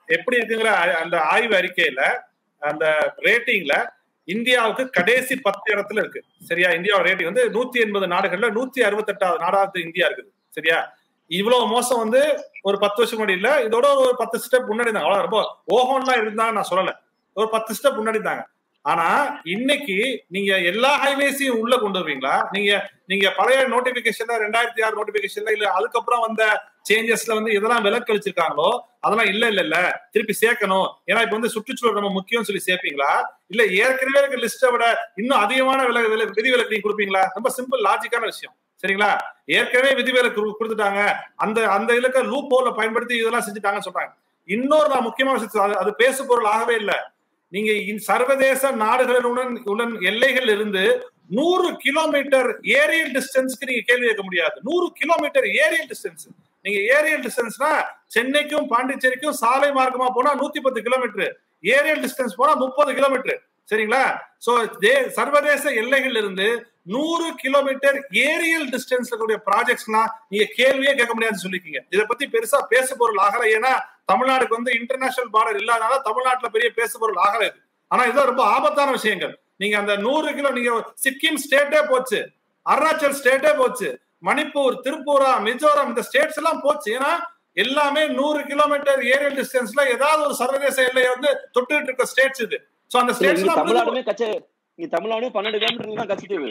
S3: எப்படி இருக்குங்கிற அ- அந்த ஆய்வு அறிக்கையில அந்த ரேட்டிங்ல இந்தியாவுக்கு கடைசி பத்து இடத்துல இருக்கு சரியா இந்தியாவோட ரேட்டிங் வந்து நூத்தி எண்பது நாடுகள்ல நூத்தி அறுபத்தெட்டாவது நாடாவது இந்தியா இருக்குது சரியா இவ்வளவு மோசம் வந்து ஒரு பத்து வருஷம் முன்னாடி இல்ல இதோட ஒரு பத்து ஸ்டெப் முன்னாடி இருந்தாங்க அவ்வளவு ரொம்ப ஓஹோன்லாம் இருந்தாங்க நான் சொல்லல ஒரு பத்து ஸ்டெப் முன்னாடி இருந்தாங்க ஆனா இன்னைக்கு நீங்க எல்லா ஹைவேஸையும் உள்ள கொண்டு வருவீங்களா நீங்க நீங்க பழைய நோட்டிபிகேஷன்ல ரெண்டாயிரத்தி ஆறு நோட்டிபிகேஷன்ல இல்ல அதுக்கப்புறம் வந்த சேஞ்சஸ்ல வந்து இதெல்லாம் விலக்கு அளிச்சிருக்காங்களோ அதெல்லாம் இல்ல இல்ல இல்ல திருப்பி சேர்க்கணும் ஏன்னா இப்ப வந்து சுற்றுச்சூழல் ரொம்ப முக்கியம் சொல்லி சேர்ப்பீங்களா இல்ல ஏற்கனவே இருக்க லிஸ்ட்டை விட இன்னும் அதிகமான விலை விலை விதிவிலக்கு நீங்க கொடுப்பீங்களா ரொம்ப சிம்பிள் லாஜிக்கான விஷயம் சரிங்களா ஏற்கனவே விதிவிலக்கு கொடு- கொடுத்துட்டாங்க அந்த அந்த இலக்க லூப் ஹோல பயன்படுத்தி இதெல்லாம் செஞ்சுட்டாங்கன்னு சொல்றாங்க இன்னொரு நான் முக்கியமான விஷயம் அது- அது பேசு பொருள் ஆகவே இல்லை நீங்க இந்த சர்வதேச நாடுகளுடன் உடன் எல்லைகள் இருந்து நூறு கிலோமீட்டர் ஏரியல் டிஸ்டன்ஸ்க்கு நீங்க கேள்வி கேட்க முடியாது நூறு கிலோமீட்டர் ஏரியல் டிஸ்டன்ஸ் நீங்க ஏரியல் டிஸ்டன்ஸ்னா சென்னைக்கும் பாண்டிச்சேரிக்கும் சாலை மார்க்கமா போனா நூத்தி பத்து கிலோமீட்டர் ஏரியல் டிஸ்டன்ஸ் போனா முப்பது கிலோமீட்டர் சரிங்களா சோ சர்வதேச எல்லைகள் இருந்து நூறு கிலோமீட்டர் ஏரியல் டிஸ்டன்ஸ் இருக்கக்கூடிய ப்ராஜெக்ட்ஸ்லாம் நீங்க கேள்வியே கேட்க முடியாதுன்னு சொல்லிருக்கீங்க இதை பத்தி பெருசா பேசு பொருள் ஆகல ஏன்னா தமிழ்நாடுக்கு வந்து இன்டர்நேஷனல் பார்டர் இல்லாதனால தமிழ்நாட்டுல பெரிய பேசு பொருள் ஆகல இது ஆனா இதுதான் ரொம்ப ஆபத்தான விஷயங்கள் நீங்க அந்த நூறு கிலோ நீங்க சிக்கிம் ஸ்டேட்டே போச்சு அருணாச்சல் ஸ்டேட்டே போச்சு மணிப்பூர் திரிபுரா மிசோரம் இந்த ஸ்டேட்ஸ் எல்லாம் போச்சு ஏன்னா எல்லாமே நூறு கிலோமீட்டர் ஏரியல் டிஸ்டன்ஸ்ல ஏதாவது ஒரு சர்வதேச எல்லையை வந்து தொட்டுட்டு இருக்க ஸ்டேட்ஸ் இது சோ அந்த
S4: இல்ல,
S3: ஸ்டேட்ஸ்
S4: இங்க
S3: எல்லாம்
S4: தமிழ்நாடுமே கச்ச இங்க தமிழ்நாடு பன்னெண்டு கிலோமீட்டர் தான் கச்சிட்டு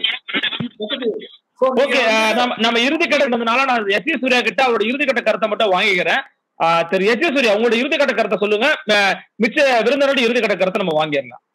S3: So, நீங்க
S1: ஓகே நம்ம நம்ம இறுதி கட்டதுனால நான் எஸ் ஏ சூர்யா கிட்ட அவரோட இறுதி கட்ட கருத்தை மட்டும் வாங்கிக்கிறேன் ஆஹ் திரு எஸ் ஏ சூர்யா உங்களோட இறுதி கட்ட கருத்தை சொல்லுங்க அஹ் மிச்ச விருந்தினரோட இறுதி கட்ட கருத்தை நம்ம வாங்கிடலாம்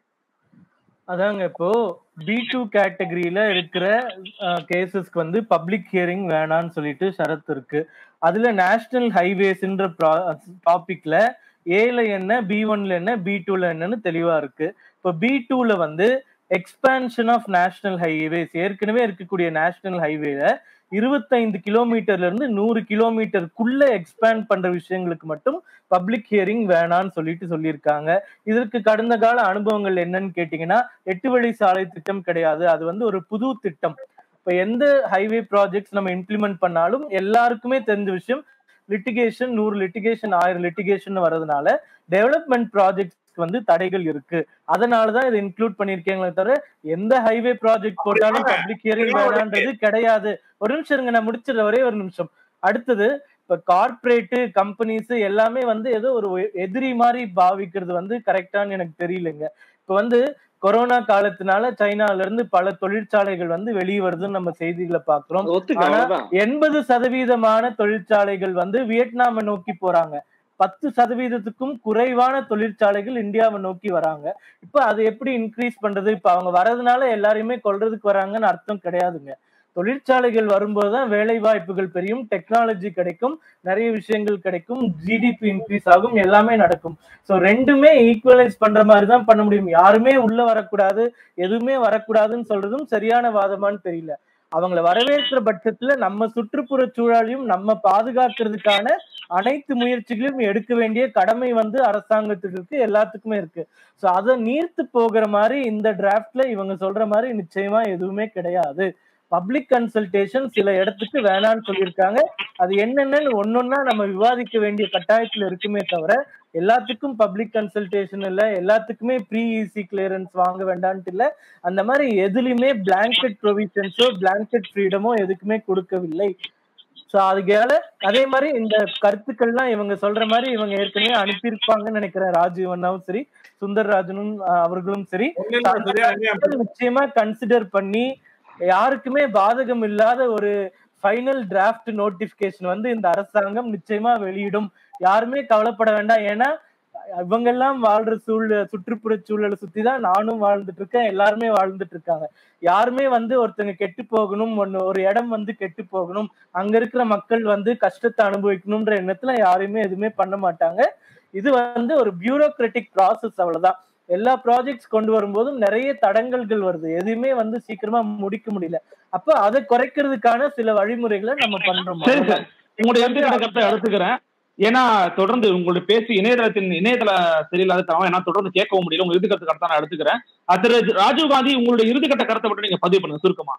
S2: அதாங்க இப்போ பி டூ கேட்டகரியில இருக்கிற கேசஸ்க்கு வந்து பப்ளிக் ஹியரிங் வேணான்னு சொல்லிட்டு ஷரத் இருக்கு அதுல நேஷனல் ஹைவேஸ்ன்ற டாபிக்ல ஏல என்ன பி ஒன்ல என்ன பி டூல என்னன்னு தெளிவா இருக்கு இப்போ பி டூல வந்து எக்ஸ்பான்ஷன் ஆஃப் நேஷனல் ஹைவேஸ் ஏற்கனவே இருக்கக்கூடிய நேஷனல் ஹைவேல இருபத்தைந்து கிலோமீட்டர்ல இருந்து நூறு கிலோமீட்டருக்குள்ள எக்ஸ்பேண்ட் பண்ற விஷயங்களுக்கு மட்டும் பப்ளிக் ஹியரிங் வேணான்னு சொல்லிட்டு சொல்லியிருக்காங்க இதற்கு கடந்த கால அனுபவங்கள் என்னன்னு கேட்டீங்கன்னா எட்டு வழி சாலை திட்டம் கிடையாது அது வந்து ஒரு புது திட்டம் இப்ப எந்த ஹைவே ப்ராஜெக்ட்ஸ் நம்ம இம்ப்ளிமெண்ட் பண்ணாலும் எல்லாருக்குமே தெரிஞ்ச விஷயம் லிட்டிகேஷன் நூறு லிட்டிகேஷன் ஆயிரம் லிட்டிகேஷன் வர்றதுனால டெவலப்மெண்ட் ப்ராஜெக்ட்ஸ்க்கு வந்து தடைகள் இருக்கு அதனாலதான் இதை இன்க்ளூட் பண்ணிருக்கீங்களே தவிர எந்த ஹைவே ப்ராஜெக்ட் போட்டாலும் பப்ளிக் ஹியரிங் வேணான்றது கிடையாது ஒரு நிமிஷம் இருங்க நான் முடிச்சிடுற ஒரே ஒரு நிமிஷம் அடுத்தது இப்ப கார்ப்பரேட் கம்பெனிஸ் எல்லாமே வந்து ஏதோ ஒரு எதிரி மாதிரி பாவிக்கிறது வந்து கரெக்டான்னு எனக்கு தெரியலங்க இப்ப வந்து கொரோனா காலத்தினால சைனால இருந்து பல தொழிற்சாலைகள் வந்து வெளியே வருதுன்னு நம்ம செய்திகளை பாக்குறோம்
S4: ஒத்துக்க
S2: ஆனா
S4: அவ்வளவுதான்
S2: எண்பது சதவீதமான தொழிற்சாலைகள் வந்து வியட்நாமை நோக்கி போறாங்க பத்து சதவீதத்துக்கும் குறைவான தொழிற்சாலைகள் இந்தியாவை நோக்கி வராங்க இப்ப அதை எப்படி இன்க்ரீஸ் பண்றது இப்ப அவங்க வர்றதுனால எல்லாரையுமே கொல்றதுக்கு வராங்கன்னு அர்த்தம் கிடையாதுங்க தொழிற்சாலைகள் வரும்போதுதான் வேலை வாய்ப்புகள் பெரியும் டெக்னாலஜி கிடைக்கும் நிறைய விஷயங்கள் கிடைக்கும் ஜிடிபி இன்க்ரீஸ் ஆகும் எல்லாமே நடக்கும் சோ ரெண்டுமே ஈக்குவலைஸ் பண்ற மாதிரி தான் பண்ண முடியும் யாருமே உள்ள வரக்கூடாது எதுவுமே வரக்கூடாதுன்னு சொல்றதும் சரியான வாதமான்னு தெரியல அவங்கள வரவேற்கிற பட்சத்துல நம்ம சுற்றுப்புற சூழலையும் நம்ம பாதுகாக்கிறதுக்கான அனைத்து முயற்சிகளையும் எடுக்க வேண்டிய கடமை வந்து அரசாங்கத்துக்கு இருக்கு எல்லாத்துக்குமே இருக்கு சோ அதை நீர்த்து போகிற மாதிரி இந்த டிராஃப்ட்ல இவங்க சொல்ற மாதிரி நிச்சயமா எதுவுமே கிடையாது பப்ளிக் கன்சல்டேஷன் சில இடத்துக்கு வேணான்னு சொல்லியிருக்காங்க அது என்னென்னு ஒன்னொன்னா நம்ம விவாதிக்க வேண்டிய கட்டாயத்துல இருக்குமே தவிர எல்லாத்துக்கும் பப்ளிக் கன்சல்டேஷன் இல்ல எல்லாத்துக்குமே ப்ரீ ஈசி கிளியரன்ஸ் வாங்க வேண்டான்ட்டு இல்ல அந்த மாதிரி எதுலயுமே பிளாங்கெட் ப்ரொவிஷன்ஸோ பிளாங்கெட் ஃப்ரீடமோ எதுக்குமே கொடுக்கவில்லை சோ அதுக்கால அதே மாதிரி இந்த கருத்துக்கள்லாம் இவங்க சொல்ற மாதிரி இவங்க ஏற்கனவே அனுப்பியிருப்பாங்கன்னு நினைக்கிறேன் ராஜீவ் அண்ணாவும் சரி சுந்தர்ராஜனும் அஹ், அவர்களும் சரி
S3: ஒண்ணும் இல்ல, சரியா இல்லையா?
S2: நிச்சயமா கன்சிடர் பண்ணி யாருக்குமே பாதகம் இல்லாத ஒரு ஃபைனல் டிராஃப்ட் நோட்டிபிகேஷன் வந்து இந்த அரசாங்கம் நிச்சயமா வெளியிடும் யாருமே கவலைப்பட வேண்டாம் ஏன்னா இவங்க எல்லாம் வாழ்ற சூழல் சுற்றுப்புற சூழலை சுத்தி தான் நானும் வாழ்ந்துட்டு இருக்கேன் எல்லாருமே வாழ்ந்துட்டு இருக்காங்க யாருமே வந்து ஒருத்தங்க கெட்டு போகணும் ஒன்னு ஒரு இடம் வந்து கெட்டு போகணும் அங்க இருக்கிற மக்கள் வந்து கஷ்டத்தை அனுபவிக்கணும்ன்ற எண்ணத்துல யாருமே எதுவுமே பண்ண மாட்டாங்க இது வந்து ஒரு பியூரோக்ராட்டிக் ப்ராசஸ் அவ்வளவுதான் எல்லா ப்ராஜெக்ட்ஸ் கொண்டு வரும்போதும் நிறைய தடங்கல்கள் வருது எதுவுமே வந்து சீக்கிரமா முடிக்க முடியல அப்ப அதை குறைக்கிறதுக்கான சில வழிமுறைகளை நம்ம பண்றோம்
S1: சரி சார் உங்களுடைய இறுதி கட்ட கருத்தை எடுத்துக்கிறேன் ஏன்னா தொடர்ந்து உங்களுடைய பேசி இணையதளத்தின் இணையதள சரியில்லாத தரம் ஏன்னா தொடர்ந்து கேட்கவும் முடியல உங்க இறுதி கருத்து கருத்தை நான் எடுத்துக்கிறேன் அஹ் திரு ராஜீவ் காந்தி உங்களுடைய இறுதி கட்ட கருத்தை மட்டும் நீங்க பதிவு பண்ணுங்க சுருக்கமா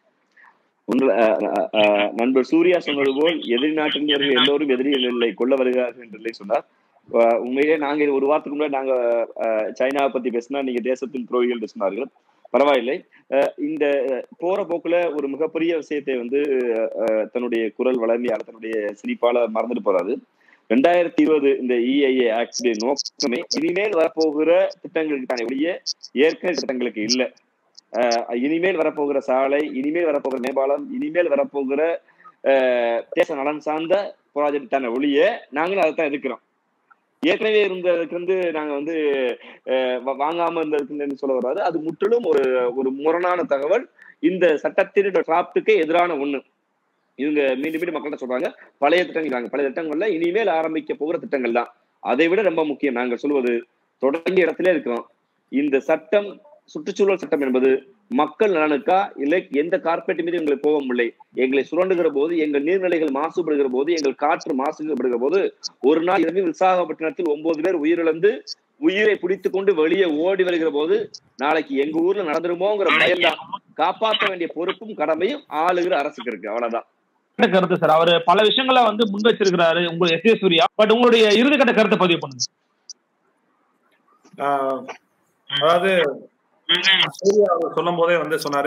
S4: ஒன்று அஹ், அஹ், அஹ், நண்பர் சூர்யா சொன்னது போல் எதிரி நாட்டினர்கள் எல்லோரும் எதிரிகள் இல்லை கொள்ள வருகிறார்கள் என்று இல்லை சொன்னார் அஹ் உண்மையிலே நாங்க இது ஒரு வாரத்துக்கு முன்னாடி நாங்க அஹ், சைனாவை பத்தி பேசினா நீங்க தேசத்தின் துரோகிகள் என்று சொன்னார்கள் பரவாயில்லை அஹ், இந்த அஹ், போற போக்குல ஒரு மிகப்பெரிய விஷயத்தை வந்து அஹ், தன்னுடைய குரல் வளமையால தன்னுடைய சிரிப்பால மறந்துட்டு போறாரு ரெண்டாயிரத்தி இருபது இந்த இஐஏ ஆக்ட் நோக்கமே இனிமேல் வரப்போகிற திட்டங்களுக்கு தானே ஒழிய ஏற்கனவே திட்டங்களுக்கு இல்லை இனிமேல் வரப்போகிற சாலை இனிமேல் வரப்போகிற மேம்பாலம் இனிமேல் வரப்போகிற அஹ், தேச நலன் சார்ந்த ப்ராஜெக்ட் தானே ஒழிய நாங்களும் அதை தான் இருக்கிறோம் ஏற்கனவே இருந்ததுக்கு வந்து நாங்க வந்து அஹ், வா- வாங்காம இருந்ததுக்குன்னு சொல்ல வர்றாரு அது முற்றிலும் ஒரு ஒரு முரணான தகவல் இந்த சட்டத்தின் டிராப்டுக்கு எதிரான ஒண்ணு இவங்க மீண்டும் மீண்டும் மக்கள்கிட்ட சொல்றாங்க பழைய திட்டங்கள் நாங்க பழைய திட்டங்கள்ல இனிமேல் ஆரம்பிக்க போகிற திட்டங்கள் தான் அதை விட ரொம்ப முக்கியம் நாங்கள் சொல்வது தொடங்கிய இடத்துல இருக்கிறோம் இந்த சட்டம் சுற்றுச்சூழல் சட்டம் என்பது மக்கள் நலனுக்கா இல்லை எந்த கார்பரேட் மீது எங்களுக்கு கோபம் இல்லை எங்களை சுரண்டுகிற போது எங்கள் நீர்நிலைகள் மாசுபடுகிற போது எங்கள் காற்று மாசுபடுகிற போது ஒரு நாள் இரவு விசாகப்பட்டினத்தில் ஒன்பது பேர் உயிரிழந்து உயிரை பிடித்துக் கொண்டு வெளியே ஓடி வருகிற போது நாளைக்கு எங்க ஊர்ல நடந்துருமோங்கிற பயம்தான் காப்பாற்ற வேண்டிய பொறுப்பும் கடமையும் ஆளுகிற அரசுக்கு இருக்கு அவ்வளவுதான்
S1: கட்ட கருத்து சார் அவர் பல விஷயங்களை வந்து முன் வச்சிருக்கிறாரு உங்க எஸ் ஏ சூர்யா பட் உங்களுடைய இறுதி கட்ட கருத்தை பதிவு பண்ணுங்க
S3: ஆஹ் அதாவது சூர்யா அவர் சொல்லும் போதே வந்து சொன்னாரு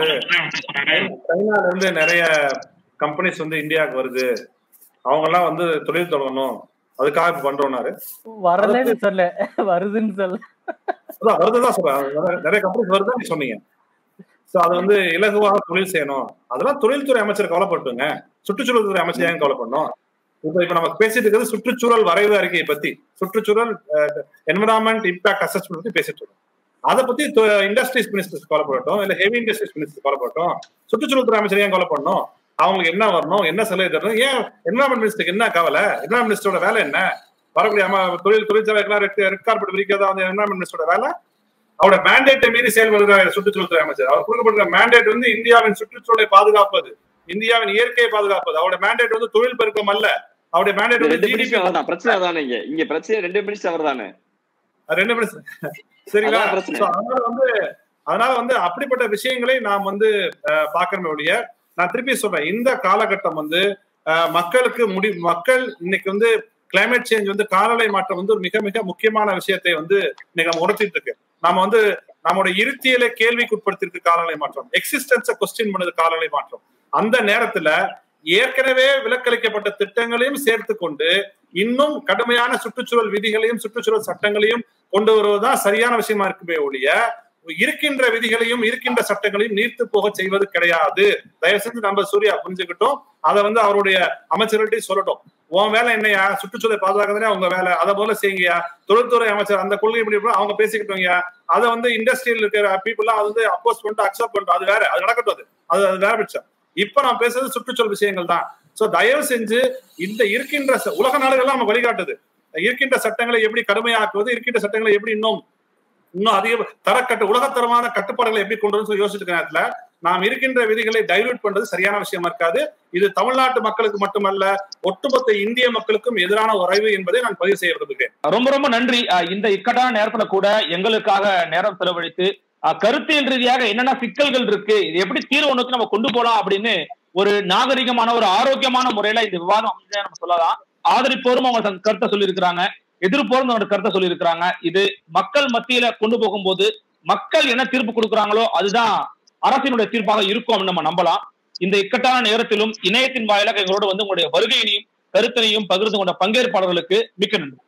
S3: சைனால இருந்து நிறைய கம்பெனிஸ் வந்து இந்தியாவுக்கு வருது அவங்க எல்லாம் வந்து தொழில் தொடங்கணும் அதுக்காக இப்ப பண்றோம்னாரு
S2: வரலன்னு சொல்ல வருதுன்னு சொல்ல
S3: அதான் வருதுதான் சொல்றேன் நிறைய- நிறைய கம்பெனிஸ் வருதுதான் நீ சொன்னீங்க சோ அது வந்து இலகுவாக தொழில் செய்யணும் அதெல்லாம் தொழில்துறை அமைச்சர் கவலைப்பட்டுங்க சுற்றுச்சூழல் துறை அமைச்சர் ஏன் கவலைப்படணும் இப்ப இப்ப நம்ம பேசிட்டு இருக்கிறது சுற்றுச்சூழல் வரைவு அறிக்கையை பத்தி சுற்றுச்சூழல் என்விரான்மெண்ட் இம்பாக்ட் அசஸ்மெண்ட் பத்தி பேசிட்டு இருக்கோம் அதை பத்தி இண்டஸ்ட்ரீஸ் மினிஸ்டர் கவலைப்படட்டும் இல்ல ஹெவி இண்டஸ்ட்ரீஸ் மினிஸ்டர் கவலைப்படட்டும் சுற்றுச்சூழல் துறை அமைச்சர் ஏன் கவலைப்படணும் அவங்களுக்கு என்ன வரணும் என்ன சலுகை தரணும் ஏன் என்விரான்மெண்ட் மினிஸ்டருக்கு என்ன கவலை என்விரான்மெண்ட் மினிஸ்டரோட வேலை என்ன வரக்கூடிய அம- தொழில் தொழிற்சாலைக்கெல்லாம் ரெட் ரெட் கார்பெட் விரிக்கிறதா வந்து என்விரான்மெண்ட் மினிஸ்டரோட வேலை அவரோட மேண்டேட்டை மீறி செயல்படுகிற சுற்றுச்சூழல்துறை அமைச்சர் அவர் கொடுக்கப்படுகிற மேண்டேட் வந்து இந்தியாவின் சுற்றுச்சூழலை பாதுகாப்பது இந்தியாவின் இயற்கையை பாதுகாப்பது அவரோட மேண்டேட் வந்து தொழில் பெருக்கம் அல்ல அவருடைய மேண்டேட்
S4: இந்த
S3: வந்து
S4: ரெண்டு
S3: GDP
S4: மினிஸ்டர் அவர்தான் பிரச்சனை அதானே இங்க இங்க பிரச்சனை ரெண்டு மினிஸ்டர் அவர் தானே
S3: அது ரெண்டு மினிஸ்டர் சரிங்களா
S4: அதான் பிரச்சனை.
S3: So, அதனால வந்து அதனால வந்து அப்படிப்பட்ட விஷயங்களை நாம் வந்து அஹ், பார்க்கணுமே ஒழிய நான் திருப்பி சொல்றேன் இந்த காலகட்டம் வந்து அஹ், மக்களுக்கு முடி மக்கள் இன்னைக்கு வந்து கிளைமேட் சேஞ்ச் வந்து காலநிலை மாற்றம் வந்து ஒரு மிக மிக முக்கியமான விஷயத்தை வந்து இன்னைக்கு நம்ம உணர்த்திட்டு இருக்கு நாம வந்து நம்மளோட இருத்தியலை கேள்விக்குட்படுத்திருக்கு காலநிலை மாற்றம் எக்ஸிஸ்டன்ஸை கொஸ்டின் பண்ணுது காலநிலை மாற்றம் அந்த நேரத்துல ஏற்கனவே விலக்களிக்கப்பட்ட திட்டங்களையும் சேர்த்து கொண்டு இன்னும் கடுமையான சுற்றுச்சூழல் விதிகளையும் சுற்றுச்சூழல் சட்டங்களையும் கொண்டு வருவதுதான் சரியான விஷயமா இருக்குமே ஒழிய இருக்கின்ற விதிகளையும் இருக்கின்ற சட்டங்களையும் நீர்த்து போக செய்வது கிடையாது தயவு செஞ்சு நம்ம சூர்யா புரிஞ்சுக்கிட்டோம் அதை வந்து அவருடைய அமைச்சர்கள்ட்டையும் சொல்லட்டும் உன் வேலை என்னையா சுற்றுச்சூழலை பாதுகாக்கிறதே உங்க வேலை அதை போல செய்யுங்கயா தொழில்துறை அமைச்சர் அந்த கொள்கை இப்படி இப்படி அவங்க பேசிக்கிட்டோங்க அதை வந்து இண்டஸ்ட்ரியில் இருக்கிற பீப்புள் அது வந்து அப்போஸ் பண்ணிட்டு அக்செப்ட் பண்ணிட்டு அது வேற அது நடக்கட்டும் அது அது அது வேற பட்சம் இப்ப நான் பேசுறது சுற்றுச்சூழல் விஷயங்கள் தான் சோ தயவு செஞ்சு இந்த இருக்கின்ற ச- உலக நாடுகள்லாம் நம்ம வழிகாட்டுது இருக்கின்ற சட்டங்களை எப்படி கடுமையாக்குவது இருக்கின்ற சட்டங்களை எப்படி இன்னும் இன்னும் அதிக தரக்கட்டு உலகத்தரமான கட்டுப்பாடுகளை எப்படி கொண்டு வந்து யோசிச்சுட்டு இருக்க நேரத்துல நாம் இருக்கின்ற விதிகளை டைலூட் பண்றது சரியான விஷயமா இருக்காது இது தமிழ்நாட்டு மக்களுக்கு மட்டுமல்ல ஒட்டுமொத்த இந்திய மக்களுக்கும் எதிரான உறைவு என்பதை நான் பதிவு செய்ய விரும்புகிறேன்
S1: ரொம்ப ரொம்ப நன்றி அஹ் இந்த இக்கட்டான நேரத்துல கூட எங்களுக்காக நேரம் செலவழித்து அஹ் கருத்தியல் ரீதியாக என்னென்ன சிக்கல்கள் இருக்கு இது எப்படி தீர்வு நோக்கி நம்ம கொண்டு போலாம் அப்படின்னு ஒரு நாகரிகமான ஒரு ஆரோக்கியமான முறையில இந்த விவாதம் அமைஞ்சா நம்ம சொல்லலாம் ஆதரிப்போரும் அவங்க தங்க கருத்தை சொல்லியிருக்கிறாங்க எதிர்ப்போரும் அவங்களோட கருத்தை சொல்லியிருக்கிறாங்க இது மக்கள் மத்தியில கொண்டு போகும்போது மக்கள் என்ன தீர்ப்பு கொடுக்குறாங்களோ அதுதான் அரசினுடைய தீர்ப்பாக இருக்கும் அப்படின்னு நம்ம நம்பலாம் இந்த இக்கட்டான நேரத்திலும் இணையத்தின் வாயிலாக எங்களோட வந்து உங்களுடைய வருகையினையும் கருத்தினையும் பகிர்ந்து கொண்ட பங்கேற்பாளர்களுக்கு மிக்க நன்றி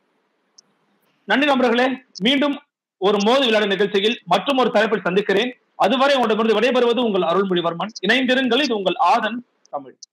S1: நன்றி நண்பர்களே மீண்டும் ஒரு மோது விளையாட நிகழ்ச்சியில் மற்றும் ஒரு தலைப்பில் சந்திக்கிறேன் அதுவரை உங்களிடமிருந்து விடைபெறுவது உங்கள் அருள்மொழிவர்மன் இணைந்திருங்கள் இது உங்கள் ஆதன் தமிழ்